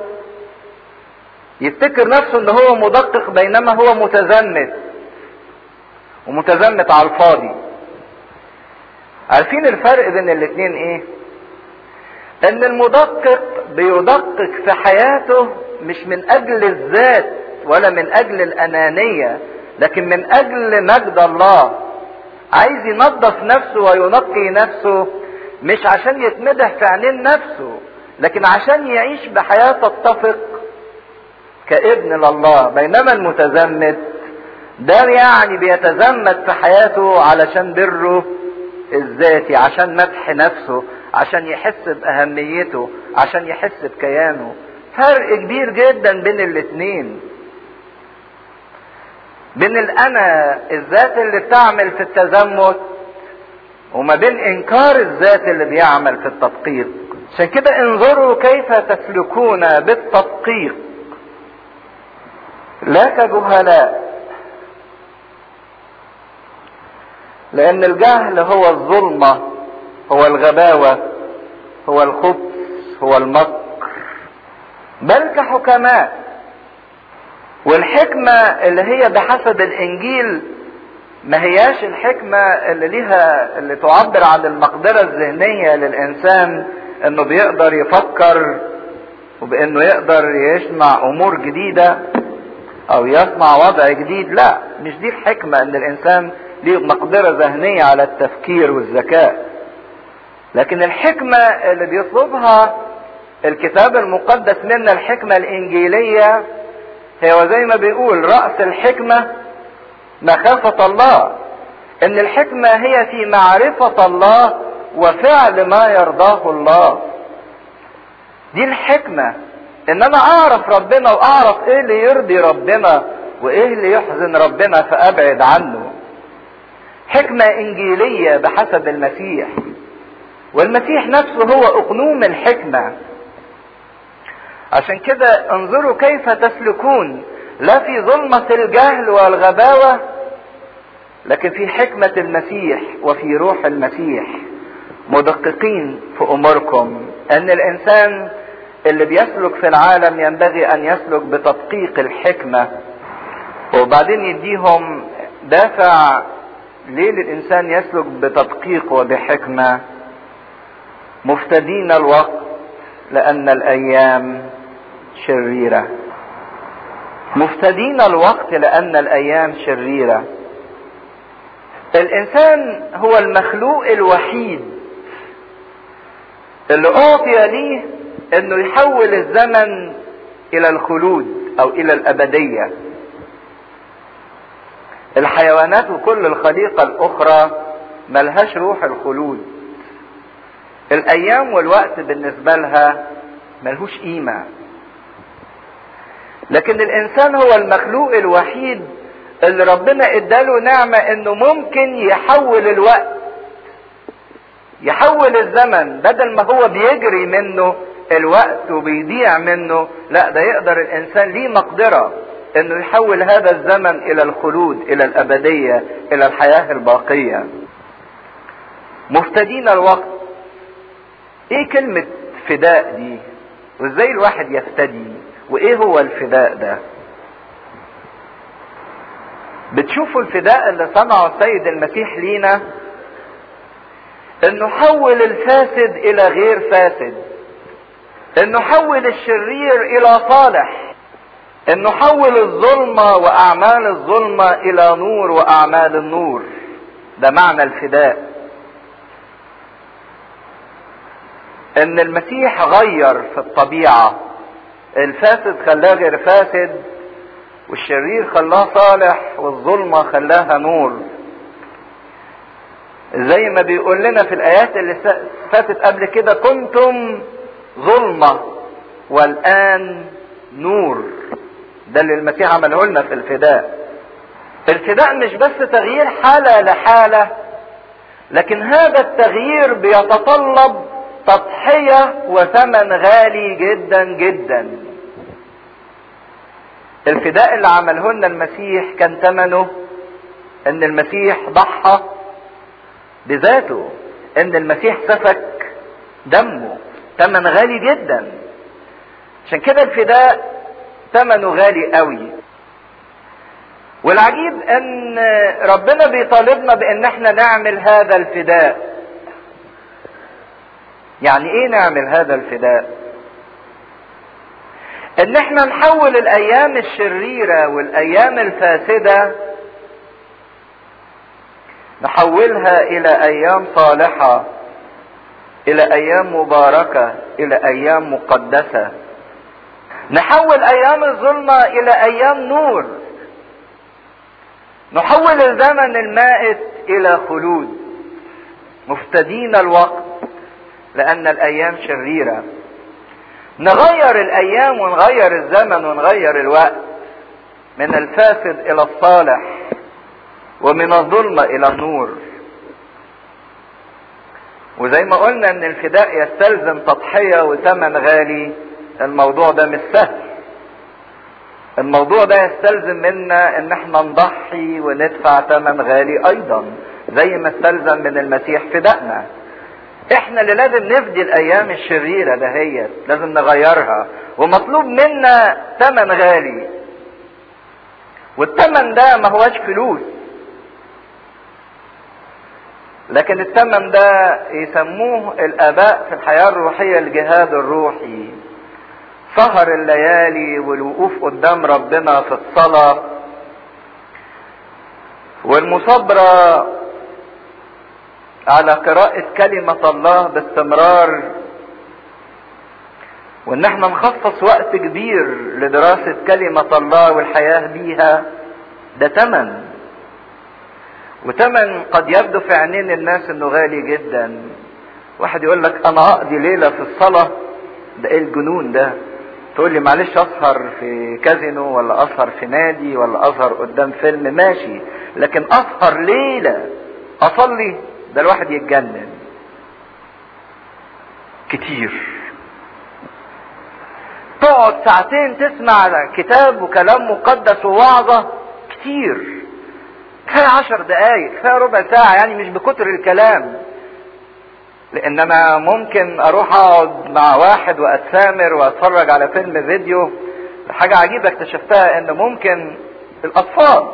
يفتكر نفسه ان هو مدقق بينما هو متزمت ومتزمت على الفاضي عارفين الفرق بين الاتنين ايه ان المدقق بيدقق في حياته مش من اجل الذات ولا من اجل الانانية لكن من اجل مجد الله عايز ينظف نفسه وينقي نفسه مش عشان يتمدح في عينين نفسه لكن عشان يعيش بحياة تتفق كابن لله بينما المتزمت ده يعني بيتزمت في حياته علشان بره الذاتي عشان مدح نفسه عشان يحس باهميته عشان يحس بكيانه فرق كبير جدا بين الاتنين بين الانا الذات اللي بتعمل في التزمت وما بين انكار الذات اللي بيعمل في التدقيق عشان كده انظروا كيف تسلكون بالتدقيق لا كجهلاء لان الجهل هو الظلمة هو الغباوة هو الخبث هو المكر بل كحكماء والحكمة اللي هي بحسب الانجيل ما هياش الحكمة اللي ليها اللي تعبر عن المقدرة الذهنية للإنسان إنه بيقدر يفكر وبإنه يقدر يسمع أمور جديدة أو يسمع وضع جديد، لا مش دي الحكمة إن الإنسان ليه مقدرة ذهنية على التفكير والذكاء. لكن الحكمة اللي بيطلبها الكتاب المقدس منا الحكمة الإنجيلية هي وزي ما بيقول رأس الحكمة مخافة الله ان الحكمة هي في معرفة الله وفعل ما يرضاه الله دي الحكمة ان انا اعرف ربنا واعرف ايه اللي يرضي ربنا وايه اللي يحزن ربنا فابعد عنه حكمة انجيلية بحسب المسيح والمسيح نفسه هو اقنوم الحكمة عشان كده انظروا كيف تسلكون لا في ظلمة الجهل والغباوة لكن في حكمة المسيح وفي روح المسيح مدققين في اموركم ان الانسان اللي بيسلك في العالم ينبغي ان يسلك بتدقيق الحكمة وبعدين يديهم دافع ليه الانسان يسلك بتدقيق وبحكمة مفتدين الوقت لان الايام شريرة مفتدين الوقت لان الايام شريرة الانسان هو المخلوق الوحيد اللي اعطي ليه انه يحول الزمن الى الخلود او الى الابدية الحيوانات وكل الخليقة الاخرى ملهاش روح الخلود الايام والوقت بالنسبة لها ملهوش قيمة لكن الانسان هو المخلوق الوحيد اللي ربنا اداله نعمة انه ممكن يحول الوقت يحول الزمن بدل ما هو بيجري منه الوقت وبيضيع منه لا ده يقدر الانسان ليه مقدرة انه يحول هذا الزمن الى الخلود الى الابدية الى الحياة الباقية مفتدين الوقت ايه كلمة فداء دي وازاي الواحد يفتدي وايه هو الفداء ده بتشوفوا الفداء اللي صنعه السيد المسيح لينا انه حول الفاسد الى غير فاسد انه حول الشرير الى صالح انه حول الظلمة واعمال الظلمة الى نور واعمال النور ده معنى الفداء ان المسيح غير في الطبيعة الفاسد خلاه غير فاسد والشرير خلاه صالح والظلمة خلاها نور زي ما بيقول لنا في الايات اللي فاتت قبل كده كنتم ظلمة والان نور ده اللي المسيح عمله لنا في الفداء الفداء مش بس تغيير حالة لحالة لكن هذا التغيير بيتطلب تضحية وثمن غالي جدا جدا الفداء اللي عمله لنا المسيح كان ثمنه ان المسيح ضحى بذاته ان المسيح سفك دمه ثمن غالي جدا عشان كده الفداء ثمنه غالي قوي والعجيب ان ربنا بيطالبنا بان احنا نعمل هذا الفداء يعني ايه نعمل هذا الفداء ان احنا نحول الايام الشريرة والايام الفاسدة نحولها الى ايام صالحة الى ايام مباركة الى ايام مقدسة نحول ايام الظلمة الى ايام نور نحول الزمن المائت الى خلود مفتدين الوقت لان الايام شريره نغير الايام ونغير الزمن ونغير الوقت من الفاسد الى الصالح ومن الظلمه الى النور وزي ما قلنا ان الفداء يستلزم تضحيه وثمن غالي الموضوع ده مش سهل الموضوع ده يستلزم منا ان احنا نضحي وندفع ثمن غالي ايضا زي ما استلزم من المسيح فدائنا احنا اللي لازم نفدي الايام الشريره دهيت لازم نغيرها ومطلوب منا ثمن غالي والثمن ده ما هوش فلوس لكن الثمن ده يسموه الاباء في الحياه الروحيه الجهاد الروحي سهر الليالي والوقوف قدام ربنا في الصلاه والمصابره على قراءة كلمة الله باستمرار وان احنا نخصص وقت كبير لدراسة كلمة الله والحياة بيها ده تمن وتمن قد يبدو في عينين الناس انه غالي جدا واحد يقول لك انا اقضي ليلة في الصلاة ده ايه الجنون ده تقول لي معلش اسهر في كازينو ولا اسهر في نادي ولا اسهر قدام فيلم ماشي لكن اسهر ليلة اصلي ده الواحد يتجنن كتير تقعد ساعتين تسمع كتاب وكلام مقدس ووعظة كتير كفاية عشر دقايق كفاية ربع ساعة يعني مش بكتر الكلام لان انا ممكن اروح اقعد مع واحد واتسامر واتفرج على فيلم فيديو حاجة عجيبة اكتشفتها ان ممكن الاطفال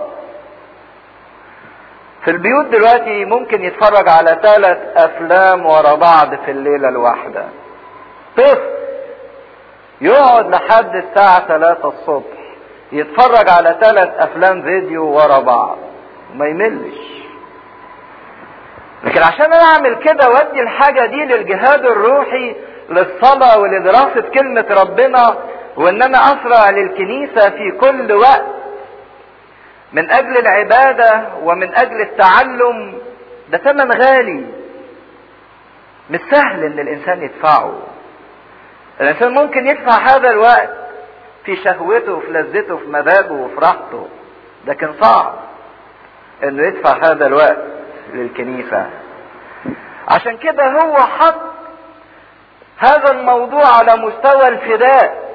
في البيوت دلوقتي ممكن يتفرج على ثلاث افلام ورا بعض في الليلة الواحدة طفل يقعد لحد الساعة 3 الصبح يتفرج على ثلاث افلام فيديو ورا بعض ما يملش لكن عشان انا اعمل كده وادي الحاجة دي للجهاد الروحي للصلاة ولدراسة كلمة ربنا وان انا اسرع للكنيسة في كل وقت من اجل العبادة ومن اجل التعلم ده ثمن غالي مش سهل ان الانسان يدفعه الانسان ممكن يدفع هذا الوقت في شهوته في لذته في مزاجه وفي راحته لكن صعب انه يدفع هذا الوقت للكنيسة عشان كده هو حط هذا الموضوع على مستوى الفداء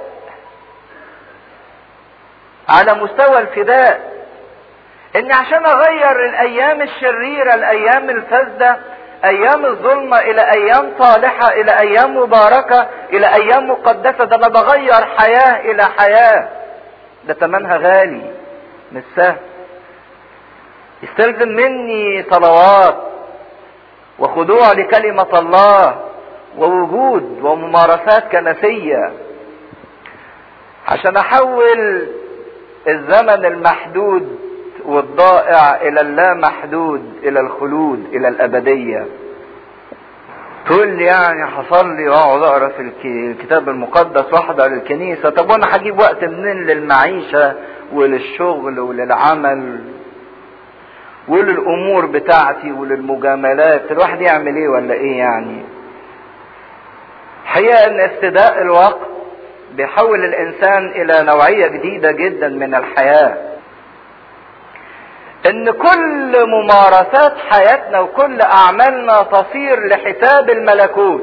على مستوى الفداء ان عشان اغير الايام الشريرة الايام الفاسدة ايام الظلمة الى ايام صالحة الى ايام مباركة الى ايام مقدسة ده انا بغير حياة الى حياة ده تمنها غالي مش سهل يستلزم مني صلوات وخضوع لكلمة الله ووجود وممارسات كنسية عشان احول الزمن المحدود والضائع الى اللامحدود الى الخلود الى الابدية تقول لي يعني حصل لي واقعد اقرا في الكتاب المقدس واحضر الكنيسة طب وانا هجيب وقت منين للمعيشة وللشغل وللعمل وللامور بتاعتي وللمجاملات الواحد يعمل ايه ولا ايه يعني حقيقة ان افتداء الوقت بيحول الانسان الى نوعية جديدة جدا من الحياة ان كل ممارسات حياتنا وكل اعمالنا تصير لحساب الملكوت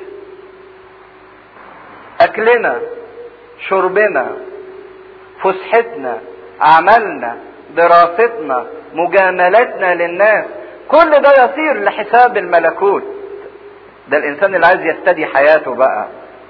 اكلنا شربنا فسحتنا عملنا دراستنا مجاملتنا للناس كل ده يصير لحساب الملكوت ده الانسان اللي عايز يفتدي حياته بقى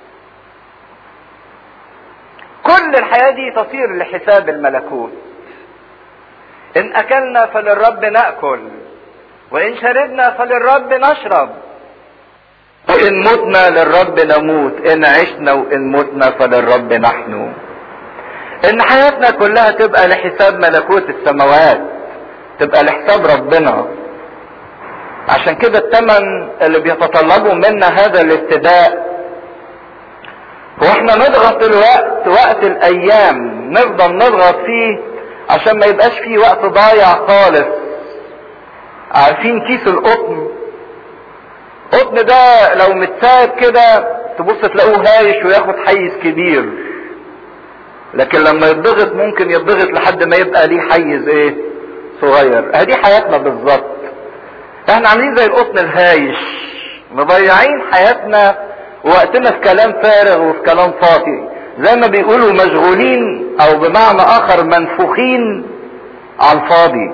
كل الحياة دي تصير لحساب الملكوت ان اكلنا فللرب ناكل وان شربنا فللرب نشرب وان متنا للرب نموت ان عشنا وان متنا فللرب نحن ان حياتنا كلها تبقى لحساب ملكوت السماوات تبقى لحساب ربنا عشان كده الثمن اللي بيتطلبه منا هذا الابتداء هو احنا نضغط الوقت وقت الايام نفضل نضغط فيه عشان ما يبقاش فيه وقت ضايع خالص عارفين كيس القطن القطن ده لو متساب كده تبص تلاقوه هايش وياخد حيز كبير لكن لما يتضغط ممكن يتضغط لحد ما يبقى ليه حيز ايه صغير ادي حياتنا بالظبط احنا عاملين زي القطن الهايش مضيعين حياتنا وقتنا في كلام فارغ وفي كلام فاضي زي ما بيقولوا مشغولين او بمعنى اخر منفوخين على الفاضي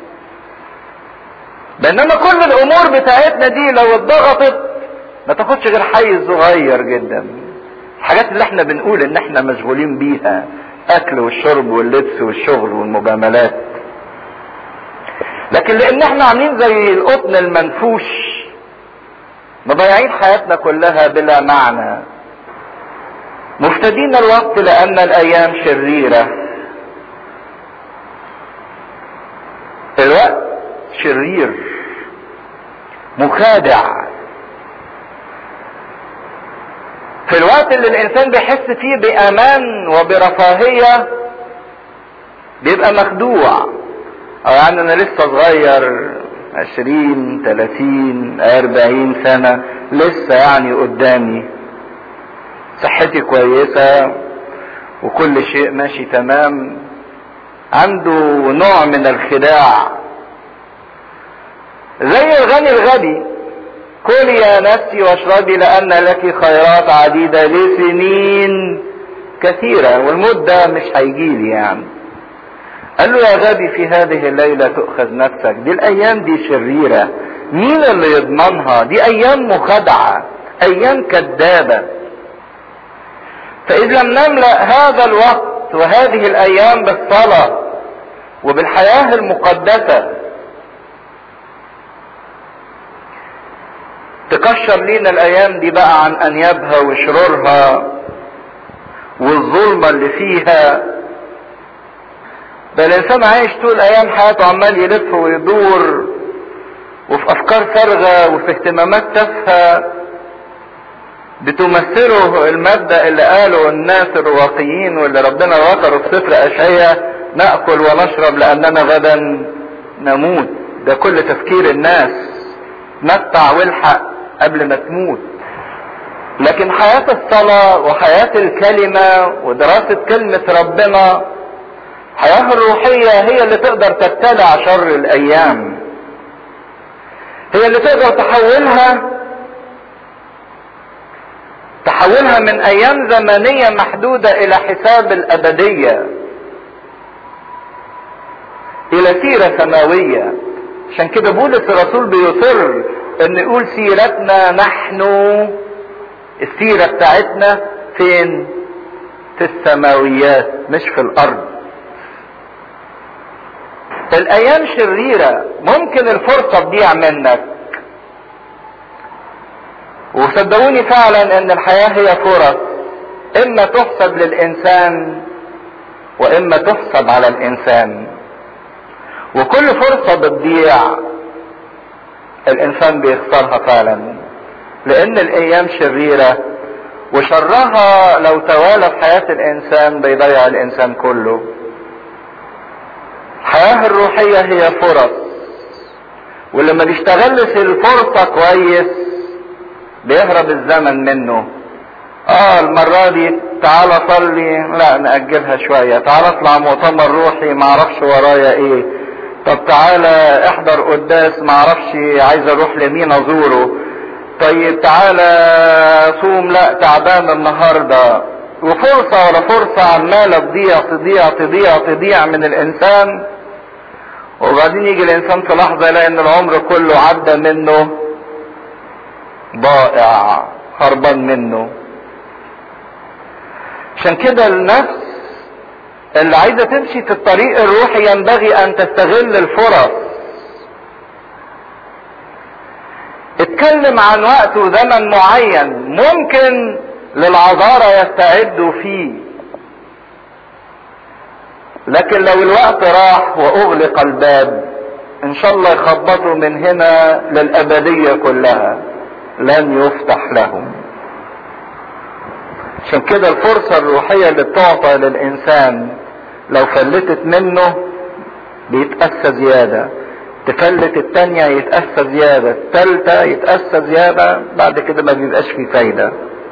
بينما كل الامور بتاعتنا دي لو اتضغطت ما تاخدش غير حيز صغير جدا الحاجات اللي احنا بنقول ان احنا مشغولين بيها اكل والشرب واللبس والشغل والمجاملات لكن لان احنا عاملين زي القطن المنفوش مضيعين حياتنا كلها بلا معنى مفتدين الوقت لان الايام شريره الوقت شرير مخادع في الوقت اللي الانسان بيحس فيه بامان وبرفاهيه بيبقى مخدوع او يعني انا لسه صغير عشرين تلاتين اربعين سنة لسه يعني قدامي صحتي كويسة وكل شيء ماشي تمام عنده نوع من الخداع زي الغني الغبي كلي يا نفسي واشربي لان لك خيرات عديده لسنين كثيره والمده مش هيجيلي يعني قال له يا غبي في هذه الليله تؤخذ نفسك دي الايام دي شريره مين اللي يضمنها دي ايام مخادعه ايام كذابه فاذ لم نملا هذا الوقت وهذه الايام بالصلاه وبالحياه المقدسه تكشر لينا الايام دي بقى عن انيابها وشرورها والظلمه اللي فيها ده الانسان عايش طول ايام حياته عمال يلف ويدور وفي افكار فارغه وفي اهتمامات تافهه بتمثله المبدا اللي قاله الناس الرواقيين واللي ربنا ذكره في سفر اشعياء ناكل ونشرب لاننا غدا نموت ده كل تفكير الناس متع والحق قبل ما تموت لكن حياة الصلاة وحياة الكلمة ودراسة كلمة ربنا الحياة الروحية هي اللي تقدر تبتلع شر الأيام هي اللي تقدر تحولها تحولها من أيام زمنية محدودة إلى حساب الأبدية إلى سيرة سماوية عشان كده بولس الرسول بيصر ان يقول سيرتنا نحن السيرة بتاعتنا فين في السماويات مش في الارض الايام شريرة ممكن الفرصة تضيع منك وصدقوني فعلا ان الحياة هي فرص اما تحسب للانسان واما تحسب على الانسان وكل فرصة بتضيع الانسان بيخسرها فعلا لان الايام شريرة وشرها لو توالى في حياة الانسان بيضيع الانسان كله الحياة الروحية هي فرص واللي ما بيشتغلش الفرصة كويس بيهرب الزمن منه اه المرة دي تعالى صلي لا نأجلها شوية تعالى اطلع مؤتمر روحي معرفش ورايا ايه طب تعالى احضر قداس معرفش عايز اروح لمين ازوره طيب تعالى صوم لا تعبان النهارده وفرصة ولا فرصة عمالة تضيع تضيع تضيع تضيع من الإنسان وبعدين يجي الإنسان في لحظة يلاقي إن العمر كله عدى منه ضائع هربان منه عشان كده النفس اللي عايزة تمشي في الطريق الروحي ينبغي أن تستغل الفرص اتكلم عن وقت وزمن معين ممكن للعذارى يستعدوا فيه لكن لو الوقت راح واغلق الباب ان شاء الله يخبطوا من هنا للابدية كلها لن يفتح لهم عشان كده الفرصة الروحية اللي بتعطى للانسان لو فلتت منه بيتأسى زيادة تفلت التانية يتأسى زيادة التالتة يتأسى زيادة بعد كده ما بيبقاش فيه فايدة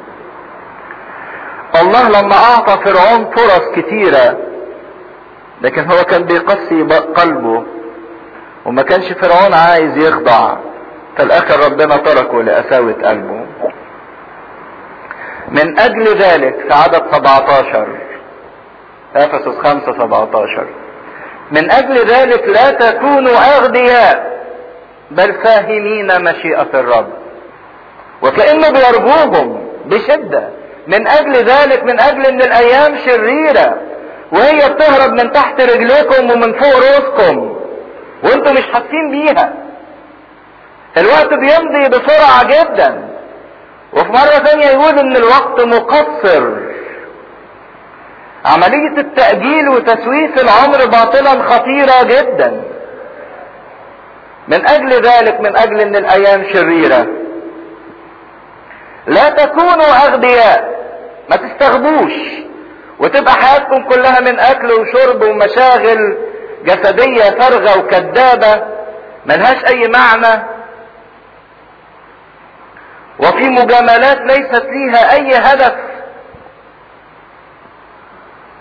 الله لما اعطى فرعون فرص كتيرة لكن هو كان بيقسي قلبه وما كانش فرعون عايز يخضع في الاخر ربنا تركه لقساوة قلبه من اجل ذلك في عدد 17 افسس 5 17 من اجل ذلك لا تكونوا اغبياء بل فاهمين مشيئة الرب وكأنه بيرجوهم بشدة من اجل ذلك من اجل ان الايام شريرة وهي بتهرب من تحت رجليكم ومن فوق رؤوسكم وانتم مش حاسين بيها الوقت بيمضي بسرعة جدا وفي مرة ثانية يقول ان الوقت مقصر عملية التأجيل وتسويف العمر باطلا خطيرة جدا من اجل ذلك من اجل ان الايام شريرة لا تكونوا اغبياء ما تستغبوش وتبقى حياتكم كلها من اكل وشرب ومشاغل جسدية فارغة وكذابة ملهاش اي معنى وفي مجاملات ليست ليها اي هدف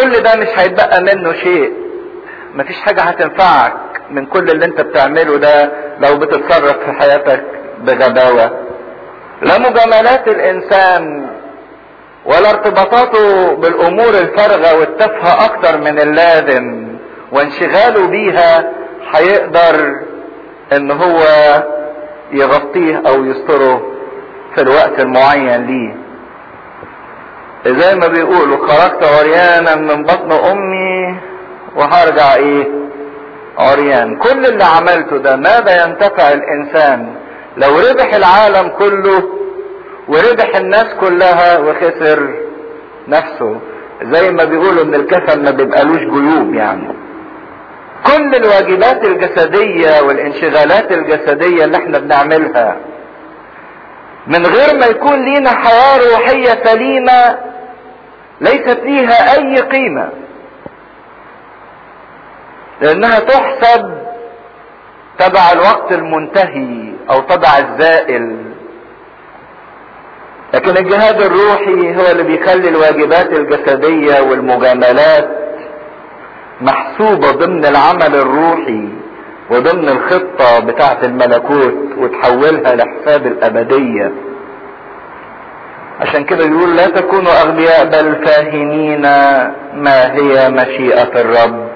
كل ده مش هيتبقى منه شيء مفيش حاجة هتنفعك من كل اللي انت بتعمله ده لو بتتصرف في حياتك بغباوة لا مجاملات الانسان ولا ارتباطاته بالامور الفارغة والتافهة اكتر من اللازم وانشغاله بيها هيقدر ان هو يغطيه او يستره في الوقت المعين ليه زي ما بيقولوا خرجت عريانا من بطن امي وهرجع ايه عريان كل اللي عملته ده ماذا ينتفع الانسان لو ربح العالم كله وربح الناس كلها وخسر نفسه زي ما بيقولوا ان الكفن ما بيبقالوش جيوب يعني كل الواجبات الجسدية والانشغالات الجسدية اللي احنا بنعملها من غير ما يكون لينا حياة روحية سليمة ليست ليها اي قيمة لانها تحسب تبع الوقت المنتهي او تبع الزائل لكن الجهاد الروحي هو اللي بيخلي الواجبات الجسدية والمجاملات محسوبة ضمن العمل الروحي وضمن الخطة بتاعة الملكوت وتحولها لحساب الأبدية عشان كده يقول لا تكونوا أغبياء بل فاهمين ما هي مشيئة الرب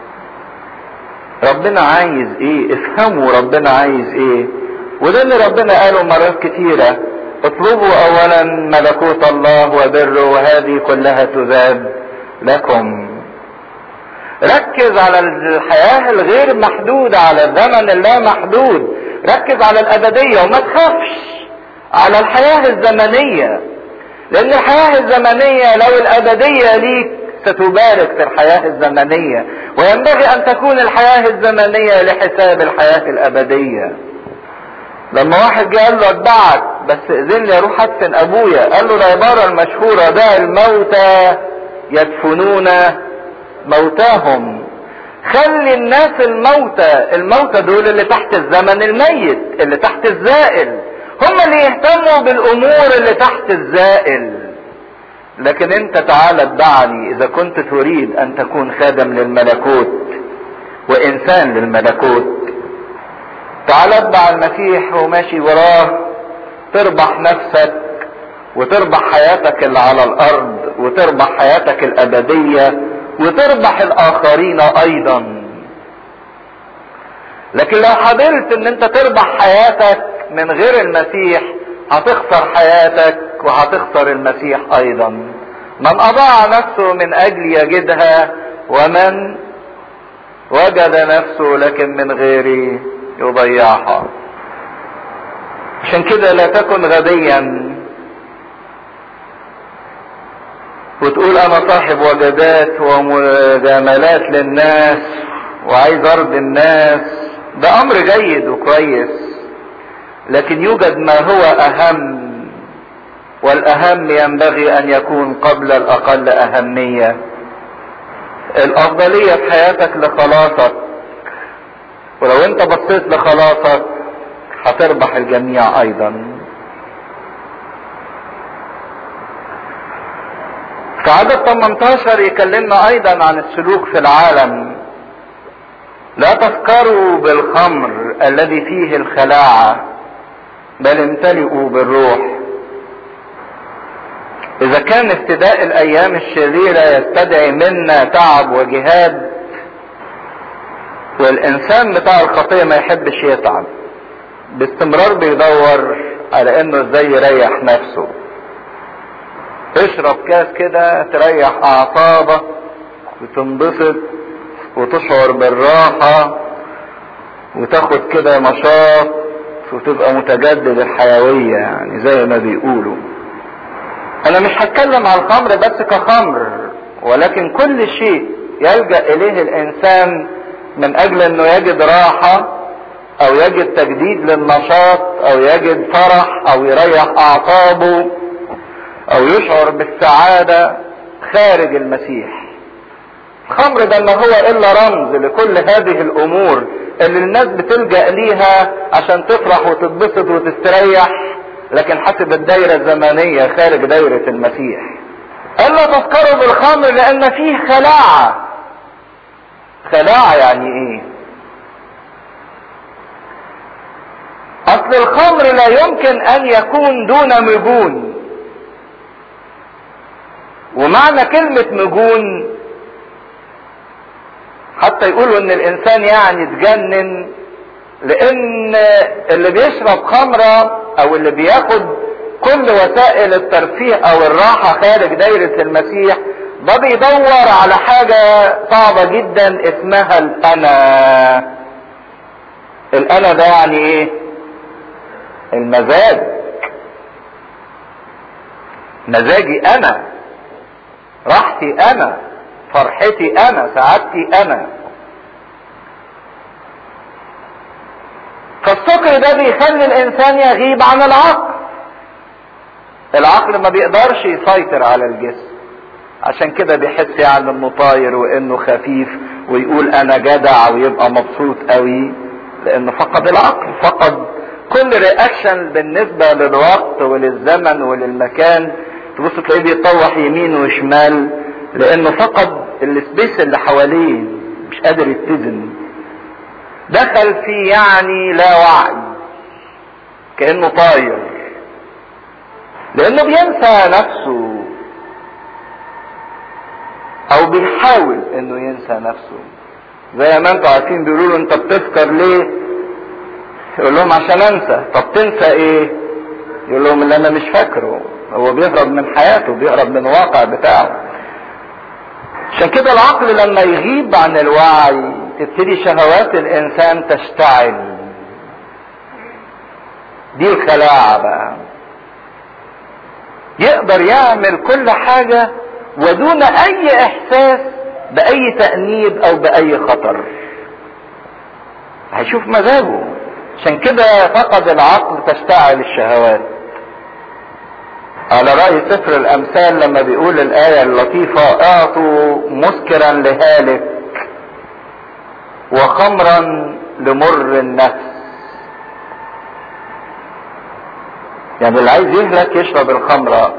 ربنا عايز ايه افهموا ربنا عايز ايه وده اللي ربنا قاله مرات كتيرة اطلبوا اولا ملكوت الله وبره وهذه كلها تزاد لكم ركز على الحياة الغير محدودة على الزمن اللا محدود ركز على الأبدية وما تخافش على الحياة الزمنية لأن الحياة الزمنية لو الأبدية ليك ستبارك في الحياة الزمنية وينبغي أن تكون الحياة الزمنية لحساب الحياة الأبدية لما واحد جه قال له اتبعك بس اذن لي اروح ادفن ابويا قال له العبارة المشهورة ده الموتى يدفنون موتاهم خلي الناس الموتى الموتى دول اللي تحت الزمن الميت اللي تحت الزائل هم اللي يهتموا بالامور اللي تحت الزائل لكن انت تعالى اتبعني اذا كنت تريد ان تكون خادم للملكوت وانسان للملكوت تعالى اتبع المسيح وماشي وراه تربح نفسك وتربح حياتك اللي على الارض وتربح حياتك الابديه وتربح الاخرين ايضا لكن لو حاولت ان انت تربح حياتك من غير المسيح هتخسر حياتك وهتخسر المسيح ايضا من اضاع نفسه من اجل يجدها ومن وجد نفسه لكن من غيره يضيعها عشان كده لا تكن غبيا وتقول انا صاحب وجبات ومجاملات للناس وعايز ارضي الناس ده امر جيد وكويس لكن يوجد ما هو اهم والاهم ينبغي ان يكون قبل الاقل اهمية الافضلية في حياتك لخلاصك ولو انت بصيت لخلاصك هتربح الجميع ايضا في عدد 18 يكلمنا ايضا عن السلوك في العالم لا تسكروا بالخمر الذي فيه الخلاعة بل امتلئوا بالروح اذا كان ابتداء الايام الشريرة يستدعي منا تعب وجهاد والانسان بتاع الخطية ما يحبش يتعب باستمرار بيدور على انه ازاي يريح نفسه تشرب كاس كده تريح اعصابك وتنبسط وتشعر بالراحة وتاخد كده نشاط وتبقى متجدد الحيوية يعني زي ما بيقولوا انا مش هتكلم على الخمر بس كخمر ولكن كل شيء يلجأ اليه الانسان من اجل انه يجد راحة او يجد تجديد للنشاط او يجد فرح او يريح اعصابه او يشعر بالسعادة خارج المسيح الخمر ده ما هو الا رمز لكل هذه الامور اللي الناس بتلجأ ليها عشان تفرح وتتبسط وتستريح لكن حسب الدايرة الزمنية خارج دايرة المسيح قال لا تسكروا بالخمر لان فيه خلاعة خلاعة يعني ايه اصل الخمر لا يمكن ان يكون دون مجون ومعنى كلمة مجون حتى يقولوا ان الانسان يعني اتجنن لان اللي بيشرب خمرة او اللي بياخد كل وسائل الترفيه او الراحة خارج دايرة المسيح ده بيدور على حاجة صعبة جدا اسمها الانا الانا ده يعني ايه المزاج مزاجي انا راحتي انا فرحتي انا سعادتي انا فالسكر ده بيخلي الانسان يغيب عن العقل العقل ما بيقدرش يسيطر على الجسم عشان كده بيحس يعني انه طاير وانه خفيف ويقول انا جدع ويبقى مبسوط قوي لانه فقد العقل فقد كل رياكشن بالنسبه للوقت وللزمن وللمكان تبص تلاقيه بيتطوح يمين وشمال لانه فقد السبيس اللي حواليه مش قادر يتزن دخل في يعني لا وعي كانه طاير لانه بينسى نفسه او بيحاول انه ينسى نفسه زي ما انتوا عارفين بيقولوا له انت بتسكر ليه يقول لهم عشان انسى طب تنسى ايه يقول لهم اللي انا مش فاكره هو بيهرب من حياته بيهرب من الواقع بتاعه عشان كده العقل لما يغيب عن الوعي تبتدي شهوات الانسان تشتعل دي الخلاعة بقى يقدر يعمل كل حاجة ودون اي احساس باي تأنيب او باي خطر هيشوف مزاجه عشان كده فقد العقل تشتعل الشهوات على رأي سفر الأمثال لما بيقول الآية اللطيفة أعطوا مسكرا لهالك وخمرا لمر النفس يعني اللي عايز يهلك يشرب الخمرة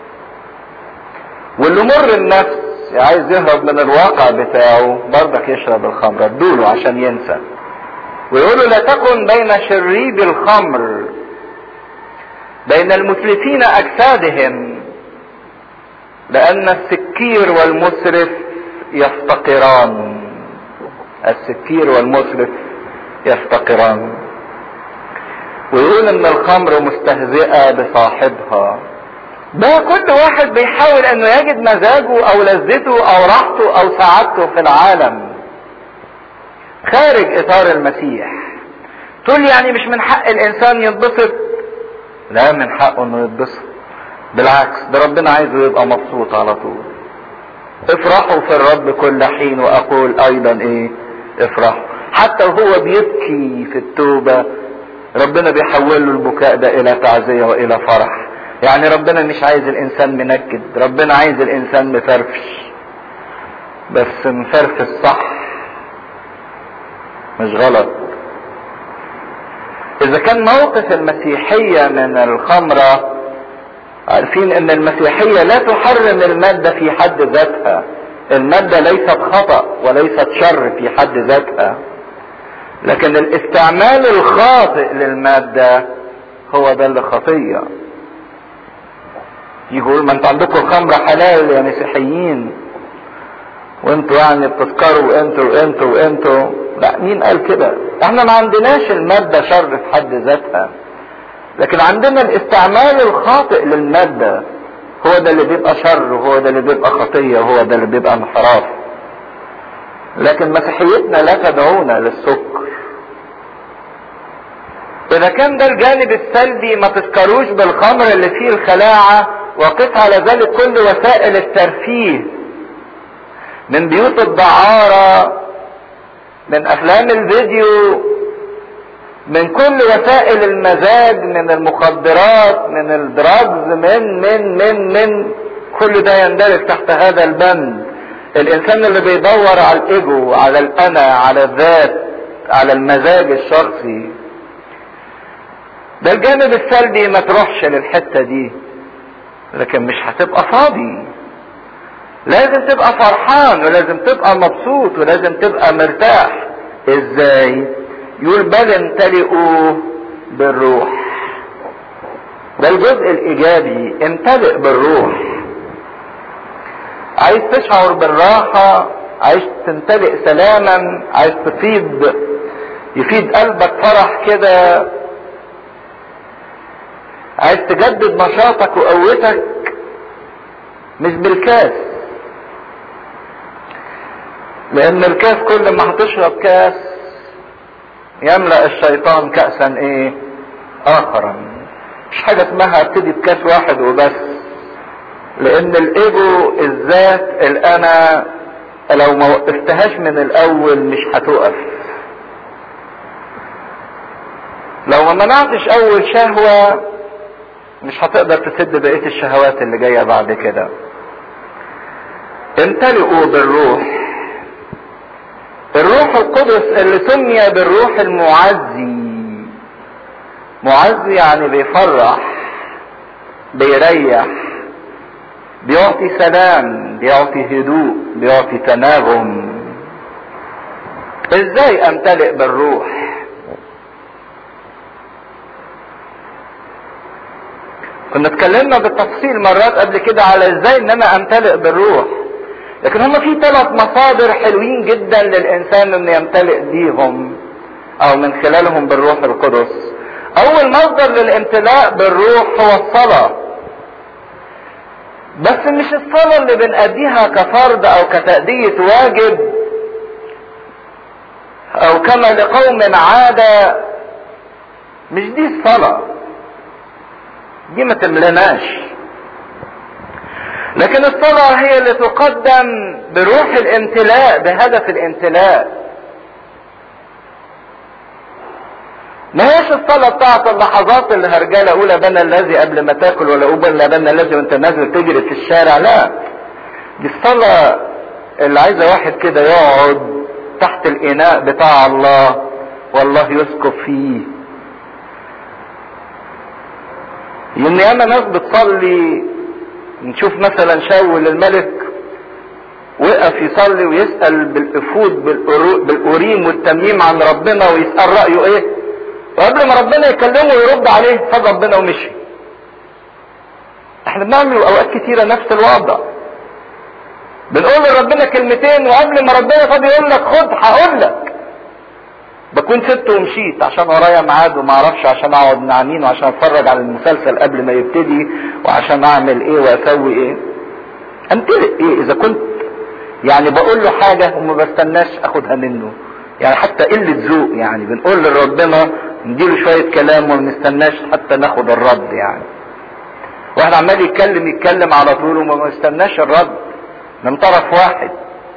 واللي مر النفس عايز يهرب من الواقع بتاعه برضك يشرب الخمرة ادوله عشان ينسى ويقولوا لا تكن بين شريب الخمر بين المتلفين اجسادهم لان السكير والمسرف يفتقران السكير والمسرف يفتقران ويقول ان الخمر مستهزئة بصاحبها ده كل واحد بيحاول انه يجد مزاجه او لذته او راحته او سعادته في العالم خارج اطار المسيح تقول يعني مش من حق الانسان ينبسط لا من حقه انه يتبسط بالعكس ده ربنا عايزه يبقى مبسوط على طول افرحوا في الرب كل حين واقول ايضا ايه افرحوا حتى وهو بيبكي في التوبة ربنا بيحول له البكاء ده الى تعزية والى فرح يعني ربنا مش عايز الانسان منكد ربنا عايز الانسان مفرفش بس مفرفش صح مش غلط اذا كان موقف المسيحية من الخمرة عارفين ان المسيحية لا تحرم المادة في حد ذاتها المادة ليست خطأ وليست شر في حد ذاتها لكن الاستعمال الخاطئ للمادة هو ده اللي خطية يقول ما انتوا عندكم الخمرة حلال يا مسيحيين وانتوا يعني بتسكروا وانتوا وانتوا وانتوا لا مين قال كده احنا ما عندناش المادة شر في حد ذاتها لكن عندنا الاستعمال الخاطئ للمادة هو ده اللي بيبقى شر وهو ده اللي بيبقى خطية وهو ده اللي بيبقى انحراف لكن مسيحيتنا لا تدعونا للسكر اذا كان ده الجانب السلبي ما تسكروش بالخمر اللي فيه الخلاعة وقف على ذلك كل وسائل الترفيه من بيوت الدعارة من افلام الفيديو من كل وسائل المزاج من المخدرات من الدراجز من من من من كل ده يندرج تحت هذا البند الانسان اللي بيدور على الايجو على الانا على الذات على المزاج الشخصي ده الجانب السلبي ما تروحش للحتة دي لكن مش هتبقى فاضي لازم تبقى فرحان ولازم تبقى مبسوط ولازم تبقى مرتاح ازاي يقول بل امتلئوا بالروح ده الجزء الايجابي امتلئ بالروح عايز تشعر بالراحة عايز تمتلئ سلاما عايز تفيض يفيد قلبك فرح كده عايز تجدد نشاطك وقوتك مش بالكاس لان الكاس كل ما هتشرب كاس يملأ الشيطان كأسا ايه اخرا مش حاجة اسمها ابتدي بكاس واحد وبس لان الايجو الذات الانا لو ما وقفتهاش من الاول مش هتقف لو ما منعتش اول شهوة مش هتقدر تسد بقية الشهوات اللي جاية بعد كده امتلئوا بالروح الروح القدس اللي سمي بالروح المعزي معزي يعني بيفرح بيريح بيعطي سلام بيعطي هدوء بيعطي تناغم ازاي امتلئ بالروح كنا اتكلمنا بالتفصيل مرات قبل كده على ازاي ان انا امتلئ بالروح لكن هما في ثلاث مصادر حلوين جدا للانسان انه يمتلئ بيهم او من خلالهم بالروح القدس اول مصدر للامتلاء بالروح هو الصلاة بس مش الصلاة اللي بنأديها كفرض او كتأدية واجب او كما لقوم عادة مش دي الصلاة دي ما تملناش لكن الصلاة هي اللي تقدم بروح الامتلاء بهدف الامتلاء ما هيش الصلاة بتاعت اللحظات اللي هرجالة أولى بنا الذي قبل ما تاكل ولا أولى بنا الذي وأنت نازل تجري في الشارع لا دي الصلاة اللي عايزة واحد كده يقعد تحت الإناء بتاع الله والله يسكب فيه يوم ياما ناس بتصلي نشوف مثلا شاول الملك وقف يصلي ويسأل بالأفود بالأوريم والتمييم عن ربنا ويسأل رأيه ايه وقبل ما ربنا يكلمه ويرد عليه خد ربنا ومشي احنا بنعمل اوقات كتيرة نفس الوضع بنقول لربنا كلمتين وقبل ما ربنا فاضي يقول لك خد هقول لك بكون سبت ومشيت عشان ورايا ميعاد وما اعرفش عشان اقعد مع مين وعشان اتفرج على المسلسل قبل ما يبتدي وعشان اعمل ايه واسوي ايه امتلئ ايه اذا كنت يعني بقول له حاجة وما بستناش اخدها منه يعني حتى قلة ذوق يعني بنقول لربنا نديله شوية كلام وما نستناش حتى ناخد الرد يعني واحد عمال يتكلم يتكلم على طول وما نستناش الرد من طرف واحد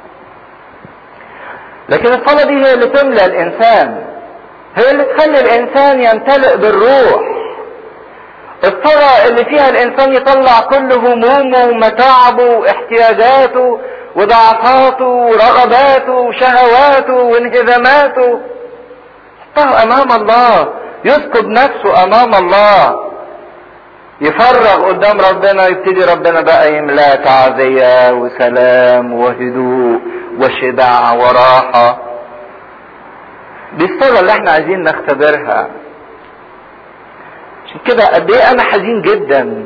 لكن الصلاة دي هي اللي تملى الإنسان هي اللي تخلي الإنسان يمتلئ بالروح الصلاة اللي فيها الإنسان يطلع كل همومه ومتاعبه واحتياجاته وضعفاته ورغباته وشهواته وانهزاماته يحطها أمام الله يسكب نفسه أمام الله يفرغ قدام ربنا يبتدي ربنا بقى يملاه تعزية وسلام وهدوء وشبع وراحة دي الصلاة اللي احنا عايزين نختبرها عشان كده قد ايه انا حزين جدا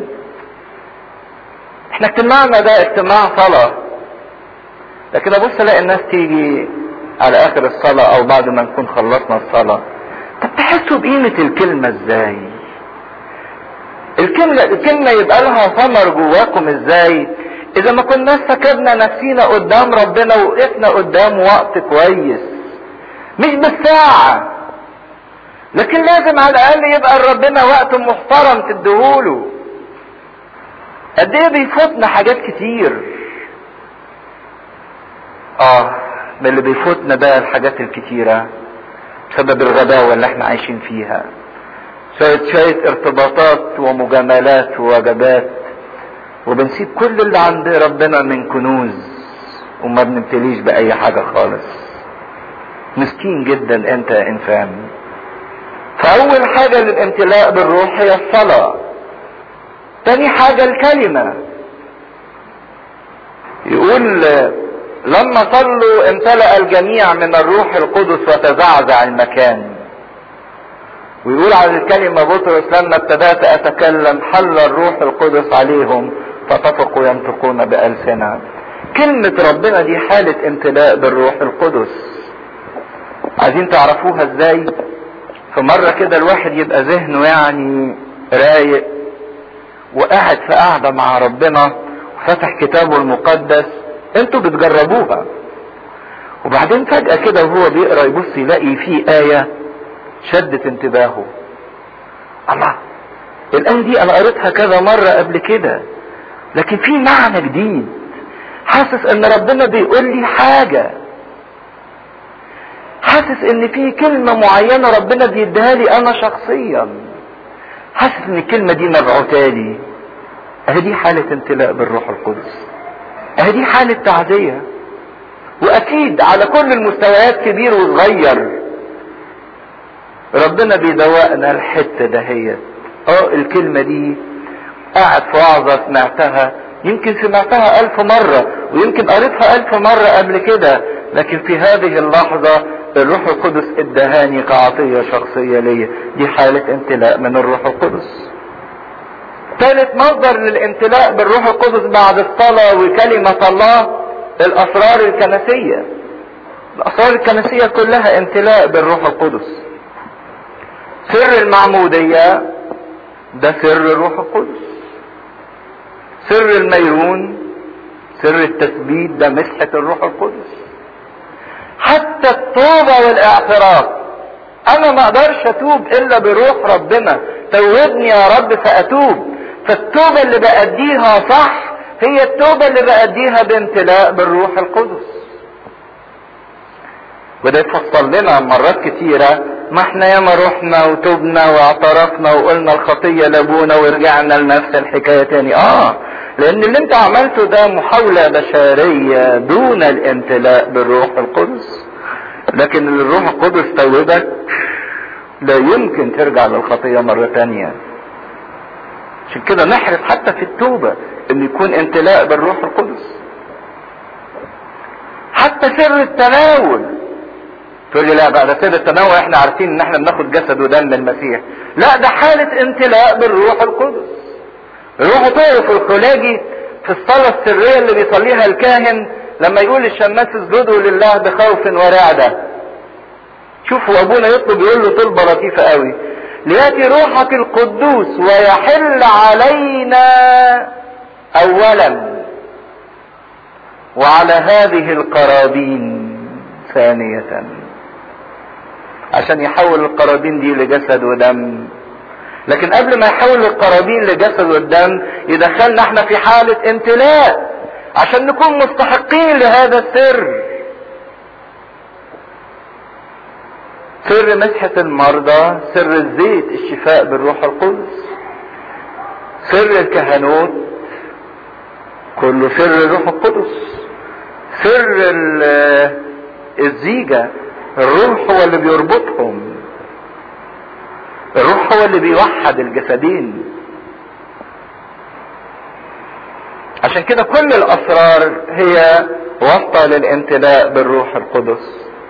احنا اجتماعنا ده اجتماع صلاة لكن ابص الاقي الناس تيجي على اخر الصلاة او بعد ما نكون خلصنا الصلاة طب تحسوا بقيمة الكلمة ازاي الكلمة الكلمة يبقى لها ثمر جواكم ازاي اذا ما كناش سكبنا نفسينا قدام ربنا وقفنا قدام وقت كويس مش بالساعة لكن لازم على الاقل يبقى لربنا وقت محترم تديهوله قد ايه بيفوتنا حاجات كتير اه من اللي بيفوتنا بقى الحاجات الكتيرة بسبب الغباوة اللي احنا عايشين فيها شوية شوية ارتباطات ومجاملات ووجبات وبنسيب كل اللي عند ربنا من كنوز وما بنمتليش بأي حاجة خالص مسكين جدا انت يا انسان فأول حاجة للامتلاء بالروح هي الصلاة تاني حاجة الكلمة يقول لما صلوا امتلأ الجميع من الروح القدس وتزعزع المكان ويقول على الكلمة بطرس لما ابتدأت أتكلم حل الروح القدس عليهم فطفقوا ينطقون بألسنة كلمة ربنا دي حالة امتلاء بالروح القدس عايزين تعرفوها ازاي في مرة كده الواحد يبقى ذهنه يعني رايق وقاعد في قاعدة مع ربنا وفتح كتابه المقدس انتوا بتجربوها وبعدين فجأة كده وهو بيقرا يبص يلاقي في آية شدت انتباهه الله الآية دي أنا قريتها كذا مرة قبل كده لكن في معنى جديد حاسس ان ربنا بيقول لي حاجة حاسس ان في كلمة معينة ربنا بيديها لي انا شخصيا حاسس ان الكلمة دي مبعوتالي اهي دي حالة امتلاء بالروح القدس اهي دي حالة تعزية واكيد على كل المستويات كبير وصغير ربنا بيدوقنا الحتة دهيت اه الكلمة دي قاعد في وعظة سمعتها يمكن سمعتها ألف مرة ويمكن قريتها ألف مرة قبل كده لكن في هذه اللحظة الروح القدس ادهاني كعطية شخصية ليا دي حالة امتلاء من الروح القدس ثالث مصدر للامتلاء بالروح القدس بعد الصلاة وكلمة الله الأسرار الكنسية الأسرار الكنسية كلها امتلاء بالروح القدس سر المعمودية ده سر الروح القدس سر الميرون سر التثبيت ده مسحة الروح القدس حتى التوبة والاعتراف انا ما اقدرش اتوب الا بروح ربنا توبني يا رب فاتوب فالتوبة اللي بأديها صح هي التوبة اللي بأديها بامتلاء بالروح القدس وده يفصل لنا مرات كتيرة ما احنا ياما رحنا وتوبنا واعترفنا وقلنا الخطية لابونا ورجعنا لنفس الحكاية تاني اه لان اللي انت عملته ده محاولة بشرية دون الامتلاء بالروح القدس لكن الروح القدس توبك لا يمكن ترجع للخطية مرة تانية عشان كده نحرص حتى في التوبة ان يكون امتلاء بالروح القدس حتى سر التناول تقول لي لا بقى ده سر التناول احنا عارفين ان احنا بناخد جسد ودم المسيح لا ده حالة امتلاء بالروح القدس روحوا طيروا في الخلاجي في الصلاة السرية اللي بيصليها الكاهن لما يقول الشماس اسجدوا لله بخوف ورعدة شوفوا ابونا يطلب يقول له طلبة لطيفة قوي لياتي روحك القدوس ويحل علينا اولا وعلى هذه القرابين ثانية عشان يحول القرابين دي لجسد ودم لكن قبل ما يحول القرابين لجسد والدم يدخلنا احنا في حالة امتلاء عشان نكون مستحقين لهذا السر سر مسحة المرضى سر الزيت الشفاء بالروح القدس سر الكهنوت كله سر الروح القدس سر الزيجة الروح هو اللي بيربطهم الروح هو اللي بيوحد الجسدين عشان كده كل الاسرار هي واسطة للامتلاء بالروح القدس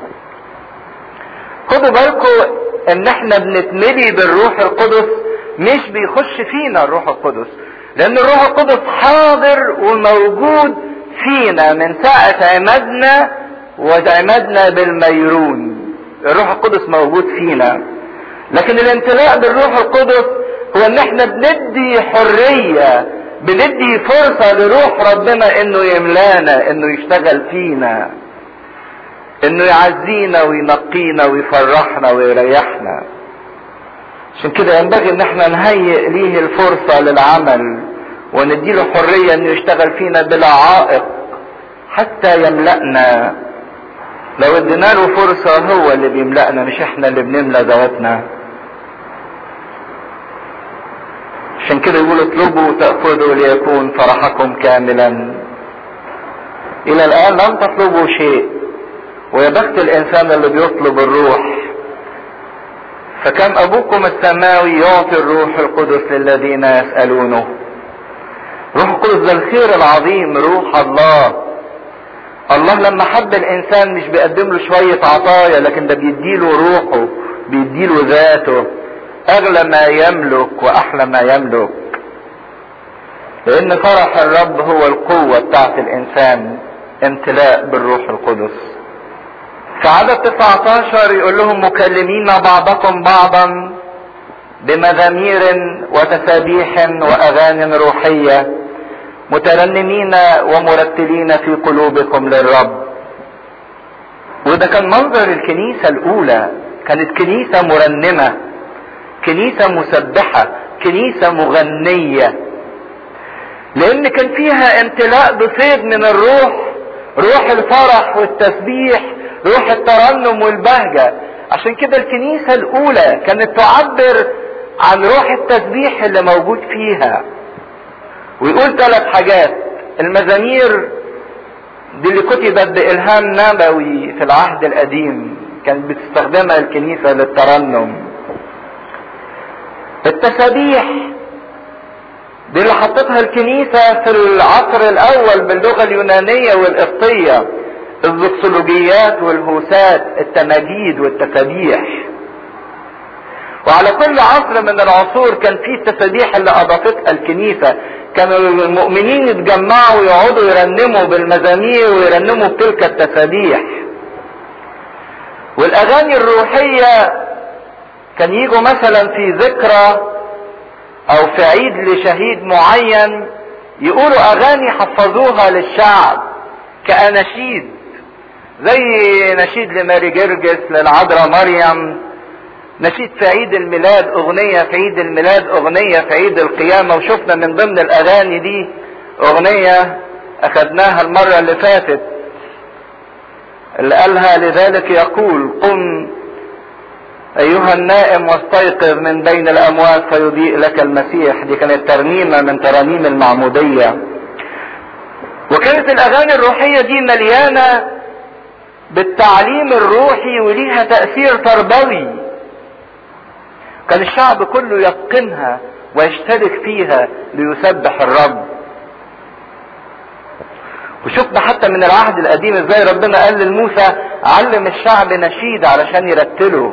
خدوا بالكم ان احنا بنتملي بالروح القدس مش بيخش فينا الروح القدس لان الروح القدس حاضر وموجود فينا من ساعة عمادنا وعمادنا بالميرون الروح القدس موجود فينا لكن الامتلاء بالروح القدس هو ان احنا بندي حرية بندي فرصة لروح ربنا انه يملانا انه يشتغل فينا انه يعزينا وينقينا ويفرحنا ويريحنا عشان كده ينبغي ان احنا نهيئ ليه الفرصة للعمل ونديله حرية انه يشتغل فينا بلا عائق حتى يملأنا لو ادينا له فرصة هو اللي بيملأنا مش احنا اللي بنملى ذواتنا عشان كده يقول اطلبوا تأخذوا ليكون فرحكم كاملا الى الان لم تطلبوا شيء ويا بخت الانسان اللي بيطلب الروح فكم ابوكم السماوي يعطي الروح القدس للذين يسألونه روح القدس ده الخير العظيم روح الله الله لما حب الانسان مش بيقدم له شوية عطايا لكن ده بيديله روحه بيديله ذاته اغلى ما يملك واحلى ما يملك لان فرح الرب هو القوة بتاعت الانسان امتلاء بالروح القدس في عدد 19 يقول لهم مكلمين بعضكم بعضا بمزامير وتسابيح واغاني روحيه مترنمين ومرتلين في قلوبكم للرب وده كان منظر الكنيسة الأولى كانت كنيسة مرنمة كنيسة مسبحة كنيسة مغنية لأن كان فيها امتلاء بفيض من الروح روح الفرح والتسبيح روح الترنم والبهجة عشان كده الكنيسة الأولى كانت تعبر عن روح التسبيح اللي موجود فيها ويقول ثلاث حاجات المزامير دي اللي كتبت بإلهام نبوي في العهد القديم كانت بتستخدمها الكنيسة للترنم التسابيح دي اللي حطتها الكنيسة في العصر الأول باللغة اليونانية والقبطية الزوكسولوجيات والهوسات التماجيد والتسابيح وعلى كل عصر من العصور كان في التسابيح اللي اضافتها الكنيسة كانوا المؤمنين يتجمعوا ويقعدوا يرنموا بالمزامير ويرنموا بتلك التسابيح والاغاني الروحية كان يجوا مثلا في ذكرى او في عيد لشهيد معين يقولوا اغاني حفظوها للشعب كاناشيد زي نشيد لماري جرجس للعذراء مريم نشيد في عيد الميلاد اغنية في عيد الميلاد اغنية في عيد القيامة وشفنا من ضمن الاغاني دي اغنية اخدناها المرة اللي فاتت اللي قالها لذلك يقول قم ايها النائم واستيقظ من بين الاموات فيضيء لك المسيح دي كانت ترنيمة من ترانيم المعمودية وكانت الاغاني الروحية دي مليانة بالتعليم الروحي وليها تأثير تربوي كان الشعب كله يتقنها ويشترك فيها ليسبح الرب وشفنا حتى من العهد القديم ازاي ربنا قال لموسى علم الشعب نشيد علشان يرتله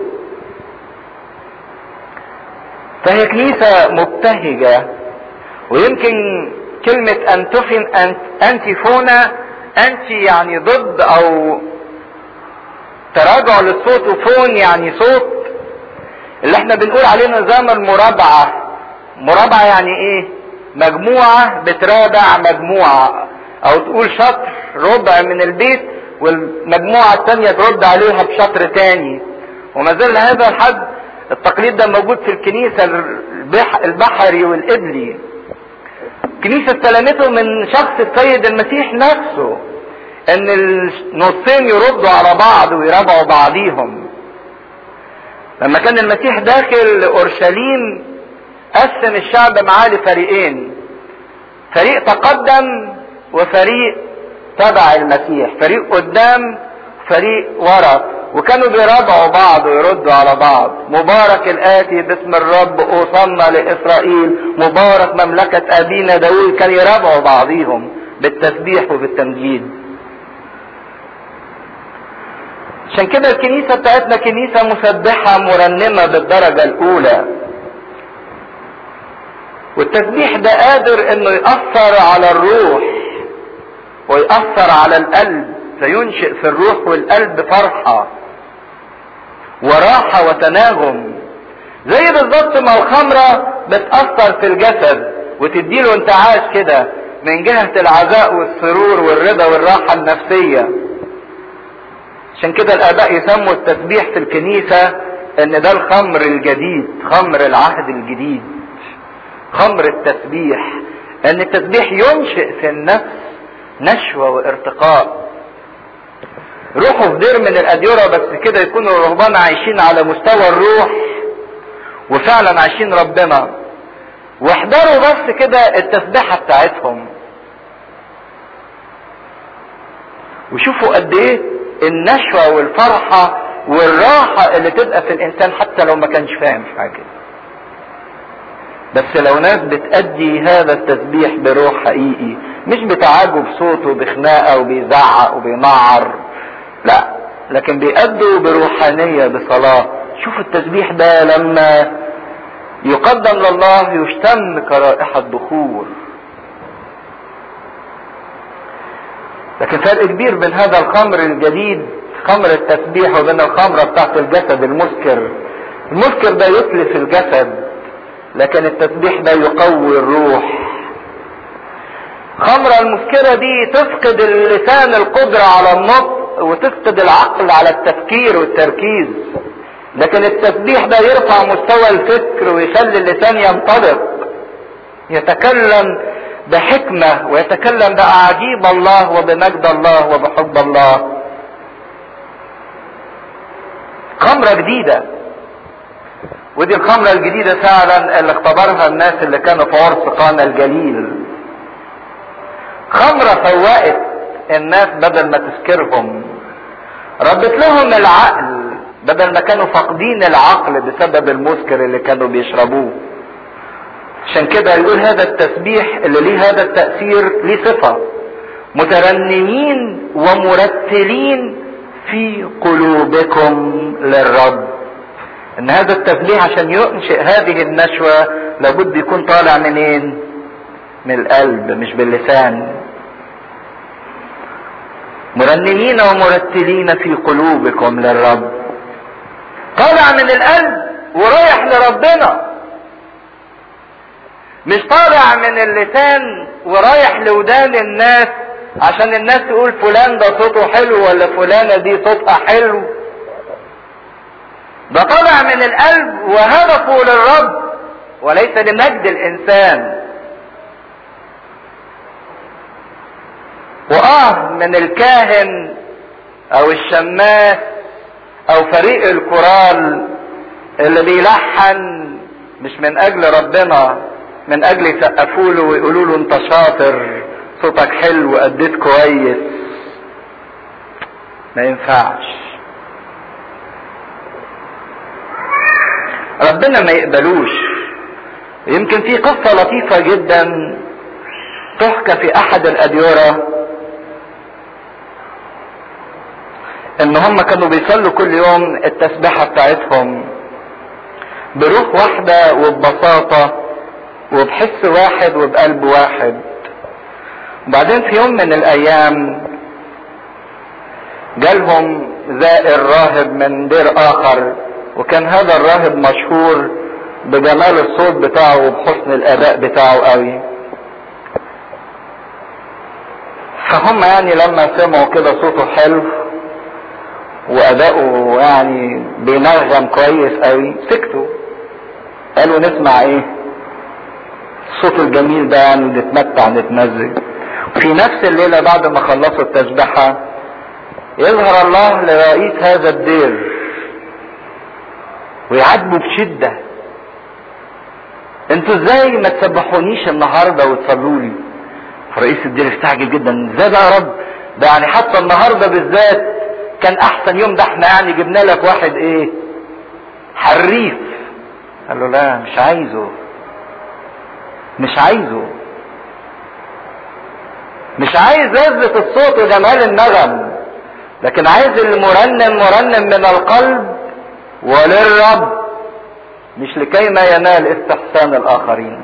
فهي كنيسة مبتهجة ويمكن كلمة أنتفن أنتيفونا أنت يعني ضد أو تراجع للصوت وفون يعني صوت اللي احنا بنقول عليه نظام المرابعة مرابعة يعني ايه مجموعة بترابع مجموعة او تقول شطر ربع من البيت والمجموعة التانية ترد عليها بشطر تاني وما زال هذا الحد التقليد ده موجود في الكنيسة البحري والقبلي الكنيسة استلمته من شخص السيد المسيح نفسه ان النصين يردوا على بعض ويرابعوا بعضيهم لما كان المسيح داخل اورشليم قسم الشعب معاه لفريقين فريق تقدم وفريق تبع المسيح فريق قدام فريق ورا وكانوا بيراجعوا بعض ويردوا على بعض مبارك الآتي باسم الرب أوصلنا لإسرائيل مبارك مملكة أبينا داود كان يراجعوا بعضيهم بالتسبيح وبالتمجيد عشان كده الكنيسة بتاعتنا كنيسة مسبحة مرنمة بالدرجة الأولى والتسبيح ده قادر انه يأثر على الروح ويأثر على القلب فينشئ في الروح والقلب فرحة وراحة وتناغم زي بالظبط ما الخمرة بتأثر في الجسد وتديله انتعاش كده من جهة العزاء والسرور والرضا والراحة النفسية عشان كده الآباء يسموا التسبيح في الكنيسة ان ده الخمر الجديد خمر العهد الجديد خمر التسبيح ان التسبيح ينشئ في النفس نشوة وارتقاء روحوا في دير من الأديرة بس كده يكونوا الرهبان عايشين على مستوى الروح وفعلا عايشين ربنا واحضروا بس كده التسبيحة بتاعتهم وشوفوا قد ايه النشوة والفرحة والراحة اللي تبقى في الانسان حتى لو ما كانش فاهم حاجة بس لو ناس بتأدي هذا التسبيح بروح حقيقي مش بتعاجب صوته بخناقة وبيزعق وبينعر لا لكن بيأدوا بروحانية بصلاة شوفوا التسبيح ده لما يقدم لله يشتم كرائحة بخور لكن فرق كبير بين هذا الخمر الجديد خمر التسبيح وبين الخمرة بتاعت الجسد المسكر المسكر ده يتلف الجسد لكن التسبيح ده يقوي الروح خمرة المسكرة دي تفقد اللسان القدرة على النطق وتفقد العقل على التفكير والتركيز لكن التسبيح ده يرفع مستوى الفكر ويخلي اللسان ينطلق يتكلم بحكمة ويتكلم بأعاجيب الله وبمجد الله وبحب الله خمرة جديدة ودي الخمرة الجديدة فعلا اللي اختبرها الناس اللي كانوا في عرس قانا الجليل خمرة فوقت الناس بدل ما تسكرهم ربت لهم العقل بدل ما كانوا فاقدين العقل بسبب المسكر اللي كانوا بيشربوه عشان كده يقول هذا التسبيح اللي ليه هذا التأثير ليه صفة مترنمين ومرتلين في قلوبكم للرب ان هذا التسبيح عشان ينشئ هذه النشوة لابد يكون طالع منين من القلب مش باللسان مرنمين ومرتلين في قلوبكم للرب طالع من القلب ورايح لربنا مش طالع من اللسان ورايح لودان الناس عشان الناس تقول فلان ده صوته حلو ولا فلانة دي صوتها حلو ده طالع من القلب وهدفه للرب وليس لمجد الانسان واه من الكاهن او الشماس او فريق الكورال اللي بيلحن مش من اجل ربنا من اجل يسقفوا له ويقولوا له انت شاطر صوتك حلو اديت كويس ما ينفعش ربنا ما يقبلوش يمكن في قصة لطيفة جدا تحكى في احد الاديرة ان هم كانوا بيصلوا كل يوم التسبيحة بتاعتهم بروح واحدة وببساطة وبحس واحد وبقلب واحد وبعدين في يوم من الايام جالهم زائر راهب من دير اخر وكان هذا الراهب مشهور بجمال الصوت بتاعه وبحسن الاداء بتاعه قوي فهم يعني لما سمعوا كده صوته حلو واداؤه يعني بينغم كويس قوي سكتوا قالوا نسمع ايه الصوت الجميل ده يعني نتمتع نتمزج في نفس الليله بعد ما خلصوا التسبحه يظهر الله لرئيس هذا الدير ويعاتبه بشده انتوا ازاي ما تسبحونيش النهارده وتصلوا لي رئيس الدير استعجل جدا ازاي ده يا رب ده يعني حتى النهارده بالذات كان احسن يوم ده احنا يعني جبنا لك واحد ايه حريف قال له لا مش عايزه مش عايزه مش عايز لذة الصوت وجمال النغم لكن عايز المرنم مرنم من القلب وللرب مش لكي ما ينال استحسان الاخرين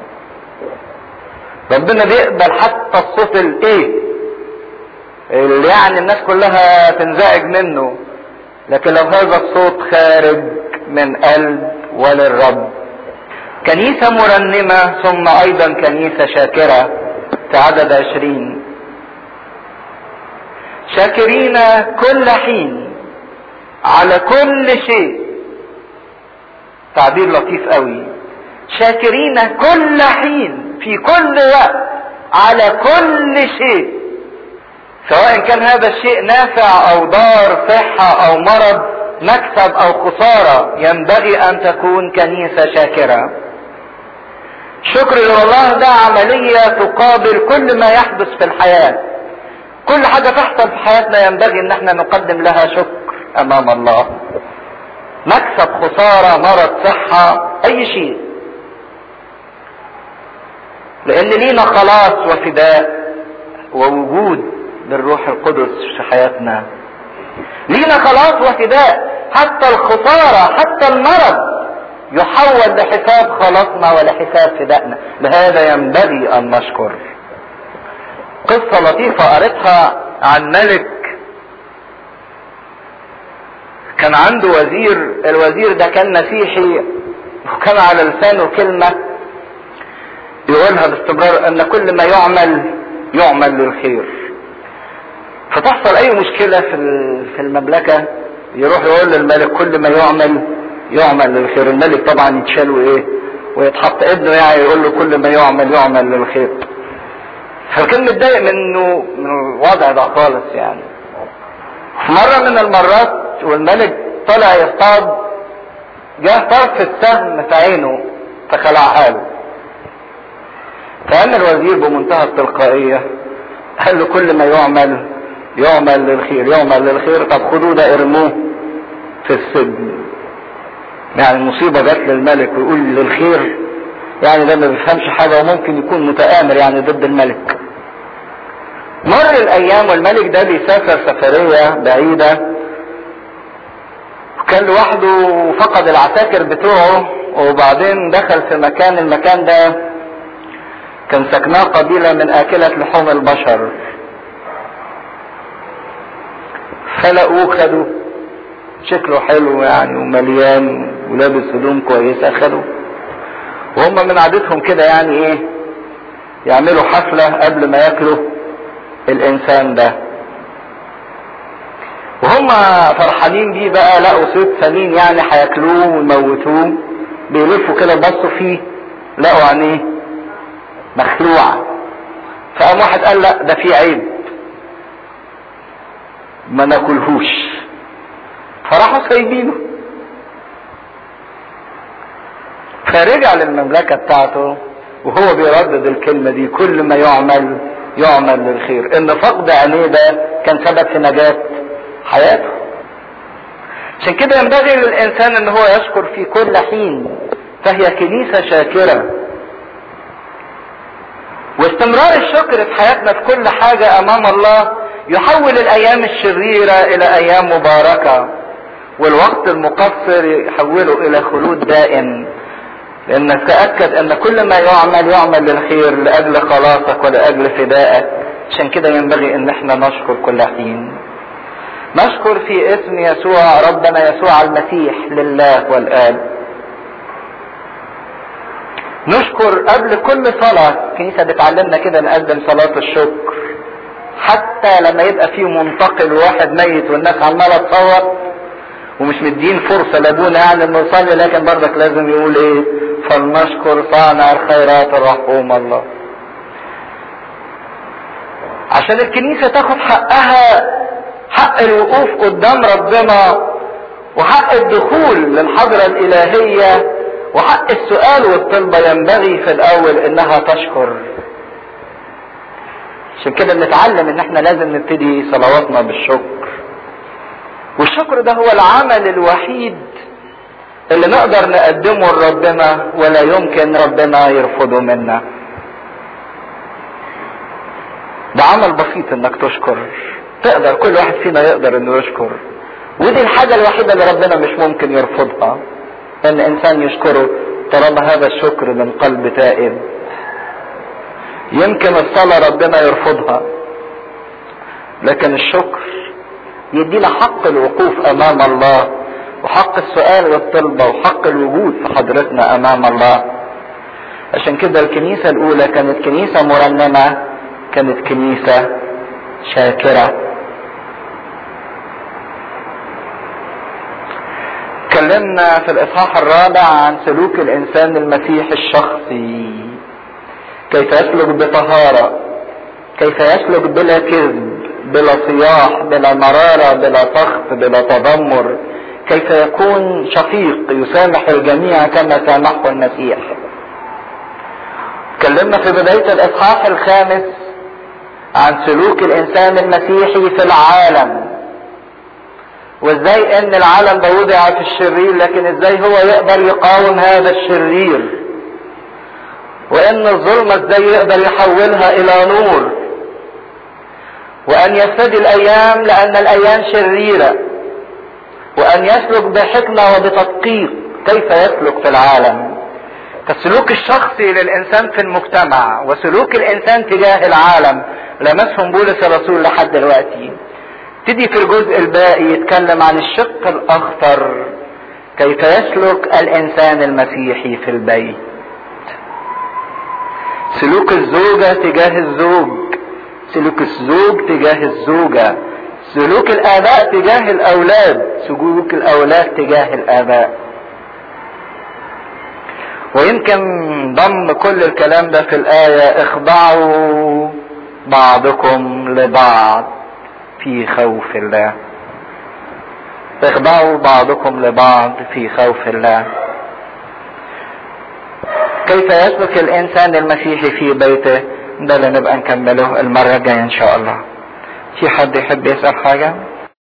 ربنا بيقبل حتى الصوت الايه اللي يعني الناس كلها تنزعج منه لكن لو هذا الصوت خارج من قلب وللرب كنيسة مرنمة ثم ايضا كنيسة شاكرة في عدد عشرين شاكرين كل حين على كل شيء تعبير لطيف قوي شاكرين كل حين في كل وقت على كل شيء سواء كان هذا الشيء نافع او ضار صحة او مرض مكسب او خسارة ينبغي ان تكون كنيسة شاكرة شكر لله ده عملية تقابل كل ما يحدث في الحياة كل حاجة تحصل في حياتنا ينبغي ان احنا نقدم لها شكر امام الله مكسب خسارة مرض صحة اي شيء لان لينا خلاص وفداء ووجود للروح القدس في حياتنا لينا خلاص وفداء حتى الخسارة حتى المرض يحول لحساب خلاصنا ولحساب فدائنا لهذا ينبغي ان نشكر قصة لطيفة قريتها عن ملك كان عنده وزير الوزير ده كان مسيحي وكان على لسانه كلمة يقولها باستمرار ان كل ما يعمل يعمل للخير فتحصل اي مشكلة في في المملكة يروح يقول للملك كل ما يعمل يعمل للخير الملك طبعا يتشال وايه ويتحط ابنه يعني يقول له كل ما يعمل يعمل للخير فكان متضايق منه من الوضع ده خالص يعني في مرة من المرات والملك طلع يصطاد جه طرف السهم في عينه فخلعها له فقام الوزير بمنتهى التلقائية قال له كل ما يعمل يعمل للخير يعمل للخير طب خدوه ده ارموه في السجن يعني المصيبة جت للملك ويقول للخير يعني ده ما بيفهمش حاجة وممكن يكون متآمر يعني ضد الملك مر الايام والملك ده بيسافر سفرية بعيدة كان لوحده وفقد العساكر بتوعه وبعدين دخل في مكان المكان ده كان سكناه قبيلة من آكلة لحوم البشر فلقوه خدوا شكله حلو يعني ومليان ولابس هدوم كويسة خدوا وهم من عادتهم كده يعني ايه يعملوا حفلة قبل ما ياكلوا الانسان ده وهم فرحانين بيه بقى لقوا صيد سمين يعني هياكلوه ويموتوه بيلفوا كده بصوا فيه لقوا عينيه مخلوعة فقام واحد قال لا ده في عيب ما ناكلهوش فراحوا سايبينه فرجع للمملكة بتاعته وهو بيردد الكلمة دي كل ما يعمل يعمل للخير ان فقد عينيه ده كان سبب في نجاة حياته عشان كده ينبغي للانسان ان هو يشكر في كل حين فهي كنيسة شاكرة واستمرار الشكر في حياتنا في كل حاجة امام الله يحول الايام الشريرة الى ايام مباركة والوقت المقصر يحوله الى خلود دائم لانك تأكد ان كل ما يعمل يعمل للخير لاجل خلاصك ولاجل فدائك عشان كده ينبغي ان احنا نشكر كل حين نشكر في اسم يسوع ربنا يسوع المسيح لله والآب نشكر قبل كل صلاة الكنيسة بتعلمنا كده نقدم صلاة الشكر حتى لما يبقى في منتقل واحد ميت والناس عمالة تصوت ومش مدين فرصة لابونا يعني انه يصلي لكن برضك لازم يقول ايه فلنشكر صانع الخيرات الرحوم الله عشان الكنيسة تاخد حقها حق الوقوف قدام ربنا وحق الدخول للحضرة الإلهية وحق السؤال والطلبة ينبغي في الأول إنها تشكر عشان كده بنتعلم إن إحنا لازم نبتدي صلواتنا بالشكر والشكر ده هو العمل الوحيد اللي نقدر نقدمه لربنا ولا يمكن ربنا يرفضه منا ده عمل بسيط انك تشكر تقدر كل واحد فينا يقدر انه يشكر ودي الحاجة الوحيدة اللي ربنا مش ممكن يرفضها ان انسان يشكره طالما هذا الشكر من قلب تائب يمكن الصلاة ربنا يرفضها لكن الشكر يدينا حق الوقوف امام الله وحق السؤال والطلبة وحق الوجود في حضرتنا امام الله عشان كده الكنيسة الاولى كانت كنيسة مرنمة كانت كنيسة شاكرة اتكلمنا في الاصحاح الرابع عن سلوك الانسان المسيحي الشخصي كيف يسلك بطهارة كيف يسلك بلا كذب بلا صياح بلا مرارة بلا سخط بلا تذمر كيف يكون شفيق يسامح الجميع كما سامحه المسيح اتكلمنا في بداية الاصحاح الخامس عن سلوك الانسان المسيحي في العالم وازاي ان العالم ده وضع في الشرير لكن ازاي هو يقدر يقاوم هذا الشرير وان الظلمة ازاي يقدر يحولها الى نور وأن يفتدي الأيام لأن الأيام شريرة وأن يسلك بحكمة وبتدقيق كيف يسلك في العالم فالسلوك الشخصي للإنسان في المجتمع وسلوك الإنسان تجاه العالم لمسهم بولس الرسول لحد دلوقتي تدي في الجزء الباقي يتكلم عن الشق الأخطر كيف يسلك الإنسان المسيحي في البيت سلوك الزوجة تجاه الزوج سلوك الزوج تجاه الزوجة سلوك الآباء تجاه الأولاد سلوك الأولاد تجاه الآباء ويمكن ضم كل الكلام ده في الآية اخضعوا بعضكم لبعض في خوف الله اخضعوا بعضكم لبعض في خوف الله كيف يسلك الانسان المسيحي في بيته ده اللي نبقى نكمله المرة الجاية ان شاء الله في حد يحب يسأل حاجة